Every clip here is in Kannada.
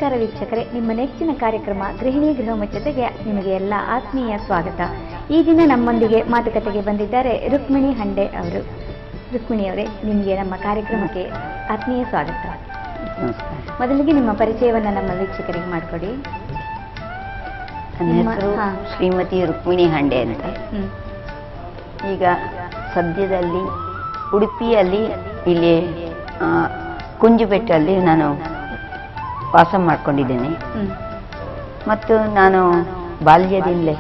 ನಮಸ್ಕಾರ ವೀಕ್ಷಕರೇ ನಿಮ್ಮ ನೆಚ್ಚಿನ ಕಾರ್ಯಕ್ರಮ ಗೃಹಿಣಿ ಗೃಹಮುಚ್ಚತೆಗೆ ನಿಮಗೆ ಎಲ್ಲ ಆತ್ಮೀಯ ಸ್ವಾಗತ ಈ ದಿನ ನಮ್ಮೊಂದಿಗೆ ಮಾತುಕತೆಗೆ ಬಂದಿದ್ದಾರೆ ರುಕ್ಮಿಣಿ ಹಂಡೆ ಅವರು ರುಕ್ಮಿಣಿ ಅವರೇ ನಿಮಗೆ ನಮ್ಮ ಕಾರ್ಯಕ್ರಮಕ್ಕೆ ಆತ್ಮೀಯ ಸ್ವಾಗತ ನಮಸ್ಕಾರ ಮೊದಲಿಗೆ ನಿಮ್ಮ ಪರಿಚಯವನ್ನು ನಮ್ಮ ವೀಕ್ಷಕರಿಗೆ ಮಾಡಿಕೊಡಿ ನನ್ನ ನಿಮ್ಮ- ಹೆಸರು ಹಾ. ಶ್ರೀಮತಿ ರುಕ್ಮಿಣಿ ಹಂಡೆ ಅಂತ ಹ್ಮ್. ಈಗ ಸದ್ಯದಲ್ಲಿ ಉಡುಪಿಯಲ್ಲಿ ಇಲ್ಲಿ ಆ, ಕುಂಜುಬೆಟ್ಟಲ್ಲಿ ನಾನು ವಾಸ ಮಾಡ್ಕೊಂಡಿದ್ದೇನೆ ಹ್ಮ್. ಮತ್ತು ನಾನು ಬಾಲ್ಯದಿಂದಲೇ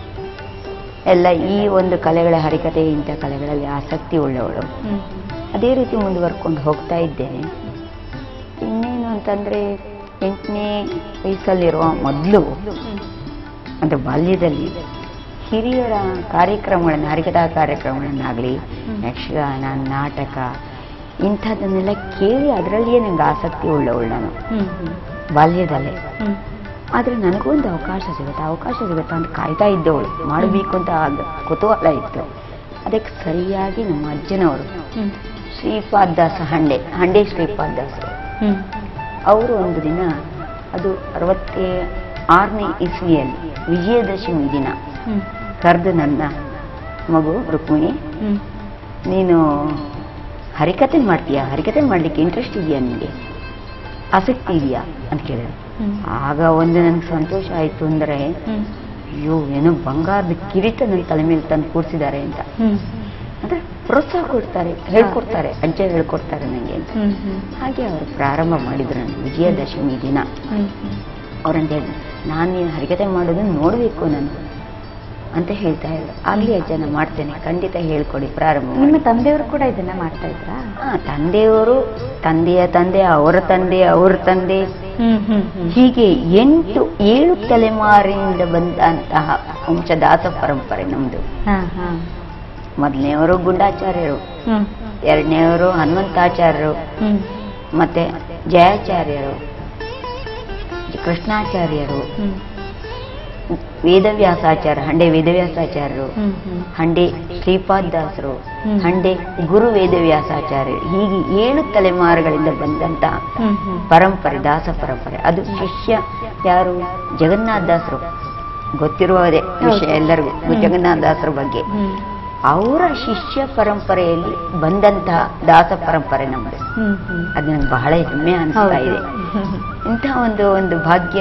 ಎಲ್ಲ ಈ ಒಂದು ಕಲೆಗಳ ಹರಿಕತೆ ಇಂಥ ಕಲೆಗಳಲ್ಲಿ ಆಸಕ್ತಿ ಉಳ್ಳವಳು ಹ್ಮ್. ಅದೇ ರೀತಿ ಮುಂದುವರ್ಕೊಂಡು ಹೋಗ್ತಾ ಇದ್ದೇನೆ ಇನ್ನೇನು ಅಂತಂದರೆ ಎಂಟನೇ ವಯಸ್ಸಲ್ಲಿರುವ ಮೊದಲು ಹ್ಮ್. ಅಂದರೆ ಬಾಲ್ಯದಲ್ಲಿ ಹಿರಿಯರ ಕಾರ್ಯಕ್ರಮಗಳನ್ನು ಹರಿಕಥಾ ಕಾರ್ಯಕ್ರಮಗಳನ್ನಾಗಲಿ ಹ್ಮ್. ಯಕ್ಷಗಾನ ನಾಟಕ ಇಂಥದ್ದನ್ನೆಲ್ಲ ಕೇಳಿ ಅದರಲ್ಲಿಯೇ ನನಗೆ ಆಸಕ್ತಿ ಉಳ್ಳವಳು ನಾನು ಹ್ಮ್. ಹ್ಮ್. ಬಾಲ್ಯದಲ್ಲೇ ಹ್ಮ್. ಆದರೆ ನನಗೂ ಒಂದು ಅವಕಾಶ ಸಿಗುತ್ತೆ ಅವಕಾಶ ಸಿಗುತ್ತಾ ಅಂತ ಕಾಯ್ತಾ ಇದ್ದವಳು ಮಾಡಬೇಕು ಅಂತ ಆಗ ಕುತೂಹಲ ಇತ್ತು ಅದಕ್ಕೆ ಸರಿಯಾಗಿ ನಮ್ಮ ಅಜ್ಜನವರು ಹ್ಮ್. ಶ್ರೀಪಾದ್ ದಾಸ ಹಂಡೆ ಹಂಡೆ ಶ್ರೀಪಾದ್ ದಾಸರು ಹ್ಮ್. ಅವರು ಒಂದು ದಿನ ಅದು ಅರವತ್ತೇ ಆರನೇ ಇಸ್ವಿಯಲ್ಲಿ ವಿಜಯದಶಮಿ ದಿನ ಹ್ಮ್. ಕರೆದು ನನ್ನ ಮಗು ರುಕ್ಮಿಣಿ ಹ್ಮ್. ನೀನು ಹರಿಕತೆ ಮಾಡ್ತೀಯಾ ಹರಿಕತೆ ಮಾಡಲಿಕ್ಕೆ ಇಂಟ್ರೆಸ್ಟ್ ಇದೆಯಾ ನಿನಗೆ ಆಸಕ್ತಿ ಇದೆಯಾ ಅಂತ ಕೇಳಿದ್ರು ಹ್ಮ್. ಆಗ ಒಂದು ನನಗೆ ಸಂತೋಷ ಆಯಿತು ಅಂದರೆ ಹ್ಮ್. ಅಯ್ಯೋ ಏನೋ ಬಂಗಾರದ ಕಿರೀಟ ನನ್ನ ತಲೆ ಮೇಲೆ ತಂದು ಕೂರಿಸಿದ್ದಾರೆ ಅಂತ ಹ್ಮ್. ಅಂದರೆ ಪ್ರೋತ್ಸಾಹ ಕೊಡ್ತಾರೆ ಹೇಳ್ಕೊಡ್ತಾರೆ ಅಜ್ಜ ಹೇಳ್ಕೊಡ್ತಾರೆ ನನಗೆ ಅಂತ ಹ್ಮ್. ಹ್ಮ್. ಹಾಗೆ ಅವರು ಪ್ರಾರಂಭ ಮಾಡಿದ್ರು ನಾನು ವಿಜಯದಶಮಿ ದಿನ ಹ್ಮ್. ಹ್ಮ್. ಅವ್ರಂತ ಹೇಳಿದ್ರು ನಾನು ನೀನು ಹರಿಕತೆ ಮಾಡೋದನ್ನ ನೋಡಬೇಕು ನಾನು ಅಂತ ಹೇಳ್ತಾ ಇದ್ರು ಆಗಲಿ ಅಜ್ಜ ನಾನು ಮಾಡ್ತೇನೆ ಖಂಡಿತ ಹೇಳ್ಕೊಡಿ ಪ್ರಾರಂಭ ಮಾಡಿ. ನಿಮ್ಮ ತಂದೆಯವರು ಕೂಡ ಇದನ್ನ ಮಾಡ್ತಾ ಇದ್ರಾ ಆ, ತಂದೆಯವರು ತಂದೆಯ ತಂದೆ ಅವರ ತಂದೆ ಅವ್ರ ತಂದೆ ಹ್ಮ್ ಹ್ಮ್ ಹ್ಮ್ ಹೀಗೆ ಎಂಟು ಏಳು ತಲೆಮಾರಿನಿಂದ ಬಂದಂತಹ ವಂಶದಾಸ ಪರಂಪರೆ ನಮ್ಮದು ಹಾ ಹಾ ಮೊದಲನೆಯವರು ಗುಂಡಾಚಾರ್ಯರು ಹ್ಮ್ ಎರಡನೆಯವರು ಹನುಮಂತಾಚಾರ್ಯರು ಹ್ಮ್ ಮತ್ತೆ ಜಯಾಚಾರ್ಯರು ಕೃಷ್ಣಾಚಾರ್ಯರು ಹ್ಮ್ ವೇದವ್ಯಾಸಾಚಾರ್ಯ ಹಂಡೆ ವೇದವ್ಯಾಸಾಚಾರ್ಯರು ಹ್ಮ್ ಹ್ಮ್ ಹಂಡೆ ಶ್ರೀಪಾದ್ ದಾಸರು ಹ್ಮ್. ಹಂಡೆ ಗುರು ವೇದವ್ಯಾಸಾಚಾರ್ಯರು ಹೀಗೆ ಏಳು ತಲೆಮಾರುಗಳಿಂದ ಬಂದಂತ ಹ್ಮ್ ಹ್ಮ್ ಪರಂಪರೆ ದಾಸ ಪರಂಪರೆ ಅದು ಶಿಷ್ಯ ಯಾರು ಜಗನ್ನಾಥ ದಾಸರು ಗೊತ್ತಿರುವುದೇ ವಿಷಯ ಹೌದು. ಎಲ್ಲರಿಗೂ ಹ್ಮ್. ಜಗನ್ನಾಥ ದಾಸರ ಬಗ್ಗೆ ಹ್ಮ್ ಅವರ ಶಿಷ್ಯ ಪರಂಪರೆಯಲ್ಲಿ ಬಂದಂತಹ ದಾಸ ಪರಂಪರೆ ನಮ್ಮದು ಹ್ಮ್ ಹ್ಮ್ ಅದು ನನಗೆ ಬಹಳ ಹೆಮ್ಮೆ ಅನಿಸ್ತಾ ಇದೆ ಹ್ಮ್ ಇಂಥ ಒಂದು ಒಂದು ಭಾಗ್ಯ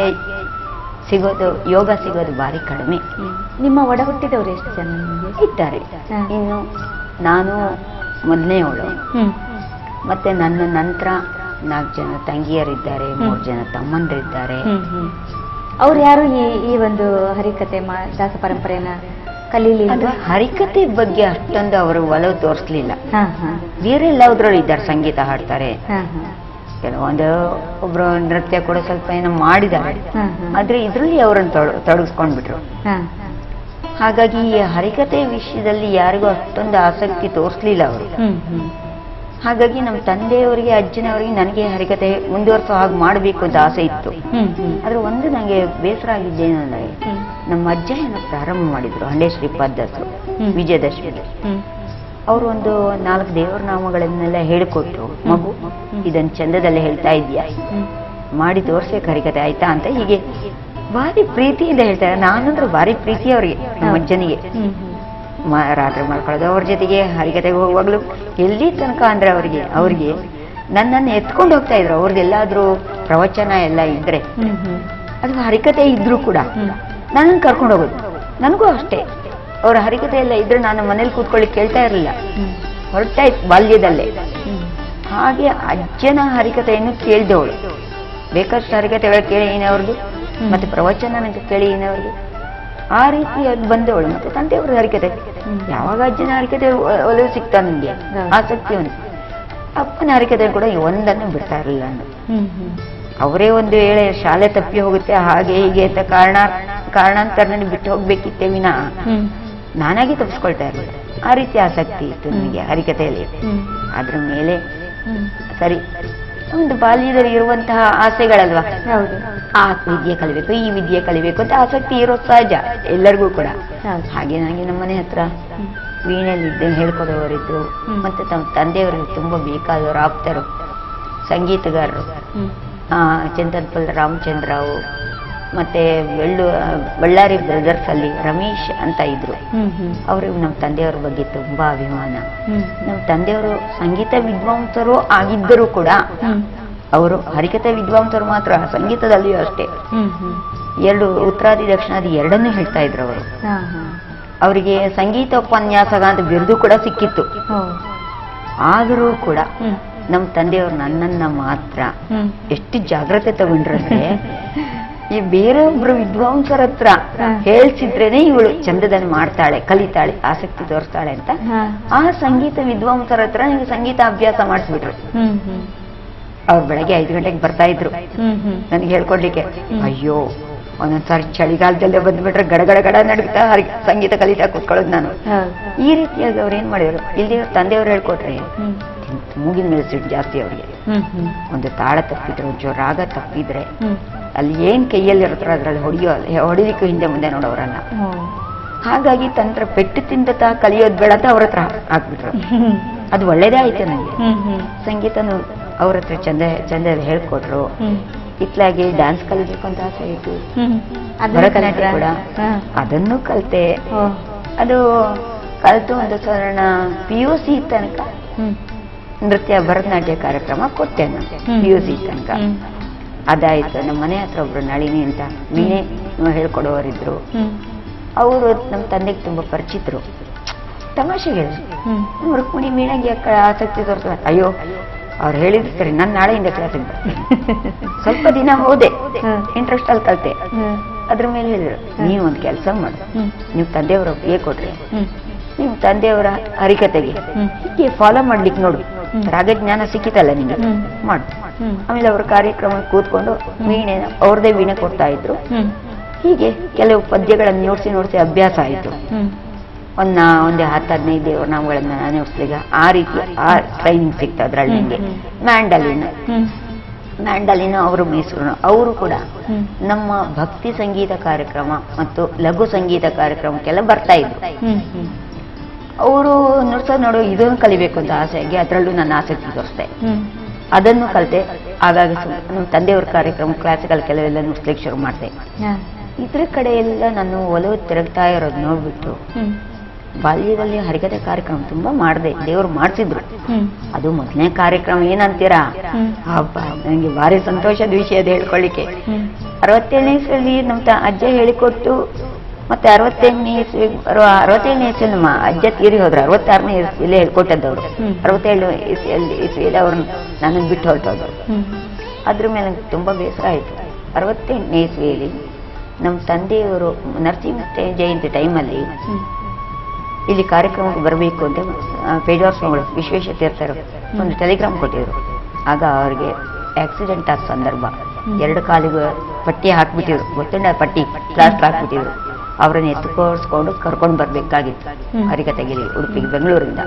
ಸಿಗೋದು ಯೋಗ ಸಿಗೋದು ಭಾರಿ ಕಡಿಮೆ ಹ್ಮ್. ನಿಮ್ಮ ಒಡ ಹುಟ್ಟಿದವರು ಎಷ್ಟು ಜನ ನಿಮಗೆ ಇದ್ದಾರೆ ಹಾ. ಇನ್ನು ನಾನು ಮೊದಲನೆಯವಳು ಹ್ಮ್ ಮತ್ತೆ ನನ್ನ ನಂತರ ನಾಲ್ಕು ಜನ ತಂಗಿಯರಿದ್ದಾರೆ ಮೂರು ಜನ ತಮ್ಮಂದಿರಿದ್ದಾರೆ ಹ್ಮ್ ಹ್ಮ್ ಅವ್ರು ಯಾರು ಈ ಈ ಒಂದು ಹರಿಕತೆ ಮಾ ದಾಸ ಪರಂಪರೆಯನ್ನ ಕಲೀಲಿಲ್ಲ ಅದು ಹರಿಕತೆ ಬಗ್ಗೆ ಅಷ್ಟೊಂದು ಅವರು ಒಲವು ತೋರಿಸ್ಲಿಲ್ಲ ಹಾ ಹಾ ಬೇರೆ ಎಲ್ಲದ್ರಲ್ಲೂ ಇದ್ದಾರೆ ಸಂಗೀತ ಹಾಡ್ತಾರೆ ಹಾ ಹಾ ಕೆಲವೊಂದು ಒಬ್ರು ನೃತ್ಯ ಕೂಡ ಸ್ವಲ್ಪ ಏನೋ ಮಾಡಿದ್ದಾರೆ ಹಾ ಹಾ ಆದ್ರೆ ಇದ್ರಲ್ಲಿ ಅವರನ್ನು ತೊಡ ತೊಡಗಿಸ್ಕೊಂಡ್ಬಿಟ್ರು ಹಾ ಹಾಗಾಗಿ ಈ ಹರಿಕತೆ ವಿಷಯದಲ್ಲಿ ಯಾರಿಗೂ ಅಷ್ಟೊಂದು ಆಸಕ್ತಿ ತೋರಿಸ್ಲಿಲ್ಲ ಅವರು ಹ್ಮ್ ಹ್ಮ್ ಹಾಗಾಗಿ ನಮ್ಮ ತಂದೆಯವರಿಗೆ ಅಜ್ಜನವರಿಗೆ ನನಗೆ ಹರಿಕತೆ ಮುಂದುವರ್ಸೋ ಹಾಗೆ ಮಾಡಬೇಕು ಅಂತ ಆಸೆ ಇತ್ತು ಹ್ಮ್ ಹ್ಮ್ ಆದ್ರೆ ಒಂದು ನನಗೆ ಬೇಸರ ಆಗಿದ್ದೇನು ಅಂದರೆ ಹ್ಮ್ ನಮ್ಮ ಅಜ್ಜ ಏನೋ ಪ್ರಾರಂಭ ಮಾಡಿದ್ರು ಹಂಡೆ ಶ್ರೀಪಾದ್ ದಾಸರು ಹ್ಮ್. ವಿಜಯದಶಮಿಗೆ ಹ್ಮ್ ಅವರು ಒಂದು ನಾಲ್ಕು ದೇವರ ನಾಮಗಳನ್ನೆಲ್ಲ ಹೇಳಿಕೊಟ್ರು ಮಗು ಹ್ಮ್. ಇದನ್ನ ಚಂದದಲ್ಲಿ ಹೇಳ್ತಾ ಇದೆಯಾ ಹ್ಮ್ ಮಾಡಿ ತೋರ್ಸಕ್ಕೆ ಹರಿಕತೆ ಆಯ್ತಾ ಅಂತ ಹೀಗೆ ಭಾರಿ ಪ್ರೀತಿಯಿಂದ ಹೇಳ್ತಾರೆ ನಾನಂದ್ರೆ ಭಾರಿ ಪ್ರೀತಿ ಅವರಿಗೆ ನಮ್ಮ ಅಜ್ಜನಿಗೆ ಹ್ಮ್ ಹ್ಮ್ ಮ- ರಾತ್ರಿ ಮಾಡ್ಕೊಳ್ಳೋದು ಅವ್ರ ಜೊತೆಗೆ ಹರಿಕತೆಗೆ ಹೋಗುವಾಗ್ಲೂ ಎಲ್ಲಿ ತನಕ ಅಂದ್ರೆ ಅವರಿಗೆ ಅವ್ರಿಗೆ ನನ್ನನ್ನು ಎತ್ಕೊಂಡು ಹೋಗ್ತಾ ಇದ್ರು ಅವ್ರದ್ದು ಎಲ್ಲಾದ್ರೂ ಪ್ರವಚನ ಎಲ್ಲ ಇದ್ರೆ ಹ್ಮ್ ಹ್ಮ್ ಅದು ಹರಿಕತೆ ಇದ್ರು ಕೂಡ ಹ್ಮ್. ನನ್ನನ್ನು ಕರ್ಕೊಂಡು ಹೋಗೋದು ನನಗೂ ಅಷ್ಟೇ ಅವ್ರ ಹರಿಕತೆ ಎಲ್ಲ ಇದ್ರೆ ನಾನು ಮನೇಲಿ ಕೂತ್ಕೊಳ್ಳಿ ಕೇಳ್ತಾ ಇರಲಿಲ್ಲ ಹ್ಮ್ ಹೊರಟಾಯ್ತು ಬಾಲ್ಯದಲ್ಲೇ ಹ್ಮ್ ಹಾಗೆ ಅಜ್ಜನ ಹರಿಕತೆಯನ್ನು ಕೇಳಿದವಳು ಬೇಕಷ್ಟು ಹರಿಕತೆಗಳು ಕೇಳಿ ಏನವ್ರದ್ದು ಹ್ಮ್. ಮತ್ತೆ ಪ್ರವಚನ ನನಗೆ ಕೇಳಿ ಏನವ್ರದ್ದು ಆ ರೀತಿ ಅದು ಬಂದವಳು ಮತ್ತೆ ತಂದೆಯವ್ರ ಹರಿಕತೆ ಹ್ಮ್. ಯಾವಾಗ ಅಜ್ಜನ ಹರಿಕತೆ ಒ- ಒಲವು ಸಿಗ್ತಾ ನನಗೆ ಹೌದು. ಆಸಕ್ತಿ ಒಂದು ಅಪ್ಪನ ಹರಿಕತೆ ಕೂಡ ಈ ಒಂದನ್ನು ಬಿಡ್ತಾ ಇರಲಿಲ್ಲ ನಾನು ಹ್ಮ್ ಹ್ಮ್ ಅವರೇ ಒಂದು ವೇಳೆ ಶಾಲೆ ತಪ್ಪಿ ಹೋಗುತ್ತೆ ಹಾಗೆ ಹೀಗೆ ಅಂತ ಕಾರಣ ಕಾರಣಾಂತರನಲ್ಲಿ ಬಿಟ್ಟು ಹೋಗ್ಬೇಕಿತ್ತೆ ವಿನ ಹ್ಮ್ ನಾನಾಗಿ ತಪ್ಪಿಸ್ಕೊಳ್ತಾ ಇರಲಿಲ್ಲ ಆ ರೀತಿ ಆಸಕ್ತಿ ಇತ್ತು ನನಗೆ ಹರಿಕತೆಯಲ್ಲಿ ಹ್ಮ್ ಅದ್ರ ಮೇಲೆ ಹ್ಮ್ ಸರಿ ಒಂದು ಬಾಲ್ಯದಲ್ಲಿ ಇರುವಂತಹ ಆಸೆಗಳಲ್ವಾ ಹೌದು ಆ ವಿದ್ಯೆ ಕಲಿಬೇಕು ಈ ವಿದ್ಯೆ ಕಲಿಬೇಕು ಅಂತ ಆಸಕ್ತಿ ಇರೋ ಸಹಜ ಎಲ್ಲರಿಗೂ ಕೂಡ ಹೌದು ಹಾಗೆ ನನಗೆ ನಮ್ಮನೆ ಹತ್ರ ಹ್ಮ್ ವೀಣೆಯಲ್ಲಿದ್ದು ಹೇಳ್ಕೊಡೋರಿದ್ರು ಹ್ಮ್. ಮತ್ತೆ ತಮ್ಮ ತಂದೆಯವರಿಗೆ ತುಂಬಾ ಬೇಕಾದವರು ಆಪ್ತರು ಸಂಗೀತಗಾರರು ಹ್ಮ್ ಆ, ಚಿಂತನ್ಪಲ್ ರಾಮಚಂದ್ರವು ಮತ್ತೆ ಬೆಳ್ಳು ಬಳ್ಳಾರಿ ಬ್ರದರ್ಸ್ ಅಲ್ಲಿ ರಮೇಶ್ ಅಂತ ಇದ್ರು ಹ್ಮ್ ಹ್ಮ್ ಅವ್ರಿಗೆ ನಮ್ಮ ತಂದೆಯವ್ರ ಬಗ್ಗೆ ತುಂಬಾ ಅಭಿಮಾನ ಹ್ಮ್ ನಮ್ಮ ತಂದೆಯವರು ಸಂಗೀತ ವಿದ್ವಾಂಸರು ಆಗಿದ್ದರೂ ಕೂಡ ಹ್ಮ್ ಅವರು ಹರಿಕತೆ ವಿದ್ವಾಂಸರು ಮಾತ್ರ ಸಂಗೀತದಲ್ಲಿಯೂ ಅಷ್ಟೇ ಹ್ಮ್ ಹ್ಮ್ ಎರಡು ಉತ್ತರಾದಿ ದಕ್ಷಿಣಾದಿ ಎರಡನ್ನೂ ಹೇಳ್ತಾ ಇದ್ರು ಅವರು ಹಾ ಹಾ ಅವರಿಗೆ ಸಂಗೀತ ಉಪನ್ಯಾಸಕ ಅಂತ ಬಿರುದು ಕೂಡ ಸಿಕ್ಕಿತ್ತು ಓ ಆದರೂ ಕೂಡ ಹ್ಮ್ ನಮ್ಮ ತಂದೆಯವರು ನನ್ನನ್ನ ಮಾತ್ರ ಹ್ಮ್ ಎಷ್ಟು ಜಾಗ್ರತೆ ತಗೊಂಡ್ರಂದ್ರೆ ಈ ಬೇರೊಬ್ರು ವಿದ್ವಾಂಸರ ಹತ್ರ ಹಾ. ಹೇಳ್ಸಿದ್ರೇನೆ ಇವಳು ಚಂದದಲ್ಲಿ ಮಾಡ್ತಾಳೆ ಕಲಿತಾಳೆ ಆಸಕ್ತಿ ತೋರಿಸ್ತಾಳೆ ಅಂತ ಹಾ ಆ ಸಂಗೀತ ವಿದ್ವಾಂಸರ ಹತ್ರ ನೀವು ಸಂಗೀತ ಅಭ್ಯಾಸ ಮಾಡಿಸ್ಬಿಟ್ರು ಹ್ಮ್ ಹ್ಮ್ ಅವ್ರು ಬೆಳಗ್ಗೆ ಐದು ಗಂಟೆಗೆ ಬರ್ತಾ ಇದ್ರು ಹ್ಮ್ ಹ್ಮ್ ನನಗೆ ಹೇಳ್ಕೊಡ್ಲಿಕ್ಕೆ ಹ್ಮ್. ಅಯ್ಯೋ ಒಂದೊಂದ್ಸಾರಿ ಚಳಿಗಾಲದಲ್ಲೇ ಬಂದ್ಬಿಟ್ರೆ ಗಡಗಡ ಗಡ ನಡುಗ್ತಾ ಹರಿ- ಸಂಗೀತ ಕಲಿತಾ ಕೂತ್ಕೊಳ್ಳೋದು ನಾನು ಹೌದು ಈ ರೀತಿಯಾಗಿ ಅವ್ರು ಏನ್ ಮಾಡಿದ್ರು ಇಲ್ಲಿ ತಂದೆಯವ್ರು ಹೇಳ್ಕೊಟ್ರೆ ಹ್ಮ್ ಮೂಗಿನ ಮೇಲೆ ಸಿಟ್ಟು ಜಾಸ್ತಿ ಅವ್ರಿಗೆ ಹ್ಮ್ ಹ್ಮ್ ಒಂದು ತಾಳ ತಪ್ಪಿದ್ರೆ ಒಂಚೂರು ರಾಗ ತಪ್ಪಿದ್ರೆ ಹ್ಮ್ ಅಲ್ಲಿ ಏನ್ ಕೈಯಲ್ಲಿ ಇರ್ತಾರೋ ಅದ್ರಲ್ಲಿ ಹೊಡಿಯೋ ಹೊಡಿಲಿಕ್ಕೂ ಹಿಂದೆ ಮುಂದೆ ನೋಡೋರಲ್ಲ ಓ ಹಾಗಾಗಿ ತಂತ್ರ ಪೆಟ್ಟು ತಿಂದತ ಕಲಿಯೋದ್ ಬೇಡ ಅಂತ ಅವ್ರ ಹತ್ರ ಹಾಕ್ಬಿಟ್ರು ಹ್ಮ್ ಅದು ಒಳ್ಳೇದೇ ಆಯ್ತು ನನಗೆ ಹ್ಮ್ ಹ್ಮ್ ಸಂಗೀತನು ಅವ್ರ ಹತ್ರ ಚಂದ ಚಂದ ಹೇಳ್ಕೊಟ್ರು ಹ್ಮ್ ಇತ್ಲಾಗಿ ಡ್ಯಾನ್ಸ್ ಕಲಿಬೇಕು ಅಂತ ಆಸೆ ಆಯ್ತು ಹ್ಮ್ ಅದನ್ನ ಭರತನಾಟ್ಯ ಕಲಿತ್ರಾ? ಕೂಡ ಹಾ. ಅದನ್ನು ಕಲಿತೆ ಓ ಅದು ಕಲಿತು ಒಂದು ಸಾಧಾರಣ ಪಿ ಯು ಸಿ ತನಕ ಹ್ಮ್ ನೃತ್ಯ ಭರತನಾಟ್ಯ ಕಾರ್ಯಕ್ರಮ ಕೊಟ್ಟೆ ನಾನು ಹ್ಮ್. ಪಿ ಯು ಸಿ ತನಕ ಹ್ಮ್ ಅದಾಯ್ತು ನಮ್ಮ ಮನೆ ಹತ್ರ ಒಬ್ರು ನಳಿನಿ ಅಂತ ವೀಣೆ ಹೇಳ್ಕೊಡೋರಿದ್ರು ಹ್ಮ್ ಅವರು ನಮ್ಮ ತಂದೆಗೆ ತುಂಬಾ ಪರಿಚಿತರು ತಮಾಷೆಗೆ ಹ್ಮ್ ರುಕ್ಮಿಣಿ ವೀಣೆಗೆ ಯಾಕೆ ಆಸಕ್ತಿ ತೋರಿಸ್ತಾರೆ ಅಯ್ಯೋ ಅವ್ರು ಹೇಳಿದ್ರು ಸರಿ ನಾನು ನಾಳೆಯಿಂದ ಕ್ಲಾಸಿಗೆ ಬರ್ತೀನಿ ಸ್ವಲ್ಪ ದಿನ ಹೋದೆ ಹ್ಮ್. ಇಂಟ್ರೆಸ್ಟ್ ಅಲ್ಲಿ ಕಲಿತೆ ಹ್ಮ್ ಅದ್ರ ಮೇಲೆ ಹೇಳಿದ್ರು ನೀವು ಒಂದು ಕೆಲಸ ಮಾಡು ಹ್ಮ್ ನೀವು ತಂದೆಯವರ ಒಪ್ಪಿಗೆ ಕೊಟ್ರಿ ಹ್ಮ್ ನೀವು ತಂದೆಯವರ ಹರಿಕತೆಗೆ ಹ್ಮ್. ಹೀಗೆ ಫಾಲೋ ಮಾಡ್ಲಿಕ್ಕೆ ನೋಡು ಹ್ಮ್. ರಾಗಜ್ಞಾನ ಸಿಕ್ಕಿತಲ್ಲ ನಿಂಗೆ ಹ್ಮ್. ಮಾಡು ಹ್ಮ್ ಆಮೇಲೆ ಅವ್ರ ಕಾರ್ಯಕ್ರಮ ಕೂತ್ಕೊಂಡು ವೀಣೆ ಅವ್ರದೇ ವೀಣೆ ಕೊಡ್ತಾ ಇದ್ರು ಹ್ಮ್ ಹೀಗೆ ಕೆಲವು ಪದ್ಯಗಳನ್ನು ನೋಡಿಸಿ ನೋಡಿಸಿ ಅಭ್ಯಾಸ ಆಯಿತು ಹ್ಮ್ ಒಂದ್ ಒಂದು ಹತ್ತು ಹದಿನೈದು ದೇವ್ರ ನಾಮಗಳನ್ನ ನುಡಿಸ್ಲಿಕ್ಕೆ ಆ ರೀತಿ ಆ ಟ್ರೈನಿಂಗ್ ಸಿಕ್ತು ಅದ್ರಲ್ಲಿ ಹ್ಮ್, ನಿಂಗೆ ಹ್ಮ್. ಮ್ಯಾಂಡಲಿನ್ ಹ್ಮ್ ಮ್ಯಾಂಡಲಿನ್ ಅವರು ಮೈಸೂರು ಅವರು ಕೂಡ ಹ್ಮ್ ನಮ್ಮ ಭಕ್ತಿ ಸಂಗೀತ ಕಾರ್ಯಕ್ರಮ ಮತ್ತು ಲಘು ಸಂಗೀತ ಕಾರ್ಯಕ್ರಮಕ್ಕೆಲ್ಲ ಬರ್ತಾ ಇದ್ರು ಹ್ಮ್ ಹ್ಮ್ ಅವರು ನುಡ್ಸೋದು ನೋಡು ಇದನ್ನು ಕಲಿಬೇಕು ಅಂತ ಆಸೆಯಾಗಿ ಅದರಲ್ಲೂ ನನ್ನ ಆಸಕ್ತಿ ತೋರಿಸ್ದೆ ಹ್ಮ್ ಅದನ್ನು ಕಲಿತೆ ಆಗಾಗ ಸು- ನಮ್ಮ ತಂದೆಯವ್ರ ಕಾರ್ಯಕ್ರಮ ಕ್ಲಾಸಿಕಲ್ ಕೆಲವೆಲ್ಲ ನುಡ್ಸ್ಲಿಕ್ಕೆ ಶುರು ಮಾಡಿದೆ ಹಾ ಇದ್ರ ಕಡೆ ಎಲ್ಲ ನಾನು ಒಲವು ತಿರುಗ್ತಾ ಇರೋದು ನೋಡ್ಬಿಟ್ಟು ಹ್ಮ್ ಬಾಲ್ಯದಲ್ಲಿ ಹರಿಕತೆ ಕಾರ್ಯಕ್ರಮ ತುಂಬಾ ಮಾಡಿದೆ ದೇವ್ರು ಮಾಡಿಸಿದ್ರು ಹ್ಮ್ ಅದು ಮೊದಲನೇ ಕಾರ್ಯಕ್ರಮ ಏನಂತೀರಾ ಹ್ಮ್. ಹಬ್ಬ ನನಗೆ ಭಾರಿ ಸಂತೋಷದ ವಿಷಯ ಅದು ಹೇಳ್ಕೊಳ್ಳಿಕ್ಕೆ ಹ್ಮ್ ಅರವತ್ತೇಳನೇ ಇಸ್ವಿಯಲ್ಲಿ ನಮ್ಮ ತ- ಅಜ್ಜ ಹೇಳಿಕೊಟ್ಟು ಮತ್ತೆ ಅರವತ್ತೇಳನೇ ಇಸ್ವಿ ಬರುವ ಅರವತ್ತೇಳನೇ ಇಸ್ವಿ ನಮ್ಮ ಅಜ್ಜ ತೀರಿ ಹೋದ್ರು ಅರವತ್ತಾರನೇ ಇಸ್ವಿಲೇ ಹೇಳ್ಕೊಟ್ಟದ್ದವ್ರು ಹ್ಮ್. ಅರವತ್ತೇಳು ಇಸ್ವಿಯಲ್ಲಿ ಇಸ್ವಿಯಲ್ಲಿ ಅವ್ರನ್ನ ನನ್ನನ್ನು ಬಿಟ್ಟು ಹೊರಟೋದ್ರು ಹ್ಮ್ ಅದ್ರ ಮೇಲೆ ನಂಗೆ ತುಂಬ ಬೇಸರ ಆಯಿತು ಅರವತ್ತೆಂಟನೇ ಇಸ್ವಿಯಲ್ಲಿ ನಮ್ಮ ತಂದೆಯವರು ನರಸಿಂಹ ಜಯಂತಿ ಟೈಮಲ್ಲಿ ಹ್ಮ್ ಇಲ್ಲಿ ಕಾರ್ಯಕ್ರಮಕ್ಕೆ ಬರಬೇಕು ಅಂತ ಆ, ಪೇಜಾವರ ಸ್ವಾಮಿಗಳು ವಿಶ್ವೇಶ ತೀರ್ಥರು ಒಂದು ಟೆಲಿಗ್ರಾಮ್ ಕೊಟ್ಟಿದ್ರು ಆಗ ಅವರಿಗೆ ಆಕ್ಸಿಡೆಂಟ್ ಆದ ಸಂದರ್ಭ ಹ್ಮ್. ಎರಡು ಕಾಲಿಗೆ ಪಟ್ಟಿ ಹಾಕ್ಬಿಟ್ಟಿದ್ರು ಗೊತ್ತುಂಡ ಪಟ್ಟಿ ಪ್ಲಾಸ್ಟರ್ ಹಾಕ್ಬಿಟ್ಟಿದ್ರು ಅವರನ್ನ ಎತ್ತುಕೋಸ್ಕೊಂಡು ಕರ್ಕೊಂಡು ಬರಬೇಕಾಗಿತ್ತು ಹ್ಮ್. ಹರಿಕತೆಗಿರಿ ಉಡುಪಿಗೆ ಬೆಂಗಳೂರಿಂದ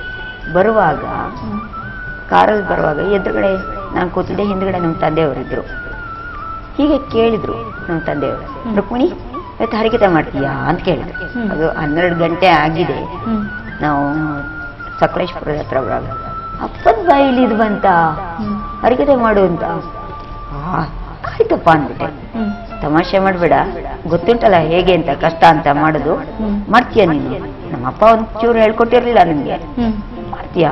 ಬರುವಾಗ ಹ್ಮ್ ಕಾರಲ್ಲಿ ಬರುವಾಗ ಎದುರುಗಡೆ ನಾನು ಕೂತಿದ್ದೆ ಹಿಂದ್ಗಡೆ ನಮ್ಮ ತಂದೆಯವರಿದ್ರು ಹೀಗೆ ಕೇಳಿದ್ರು ನಮ್ಮ ತಂದೆಯವರು ಹ್ಮ್. ರುಕ್ಮಿಣಿ ಇವತ್ತು ಹರಿಕತೆ ಮಾಡ್ತೀಯಾ ಅಂತ ಕೇಳಿದ್ರು ಹ್ಮ್. ಅದು ಹನ್ನೆರಡು ಗಂಟೆ ಆಗಿದೆ ಹ್ಮ್ ನಾವು ಸಕಲೇಶ್ಪುರದ ಹತ್ರ ಬರುವಾಗ ಅಪ್ಪನ ಬಾಯಿಲಿ ಇದು ಬಂತ ಹ್ಮ್ ಹರಿಕತೆ ಮಾಡು ಅಂತ ಆ, ಆಯ್ತಪ್ಪ ಅಂದ್ಬಿಟ್ಟೆ ಹ್ಮ್ ತಮಾಷೆ ಮಾಡಬೇಡ ಗೊತ್ತುಂಟಲ್ಲ ಹೇಗೆ ಅಂತ ಕಷ್ಟ ಅಂತ ಮಾಡೋದು ಹ್ಮ್. ಮಾಡ್ತೀಯ ನೀನು ನಮ್ಮ ಅಪ್ಪ ಒಂಚೂರು ಹೇಳ್ಕೊಟ್ಟಿರ್ಲಿಲ್ಲ ನನಗೆ ಹ್ಮ್ ಮಾಡ್ತೀಯಾ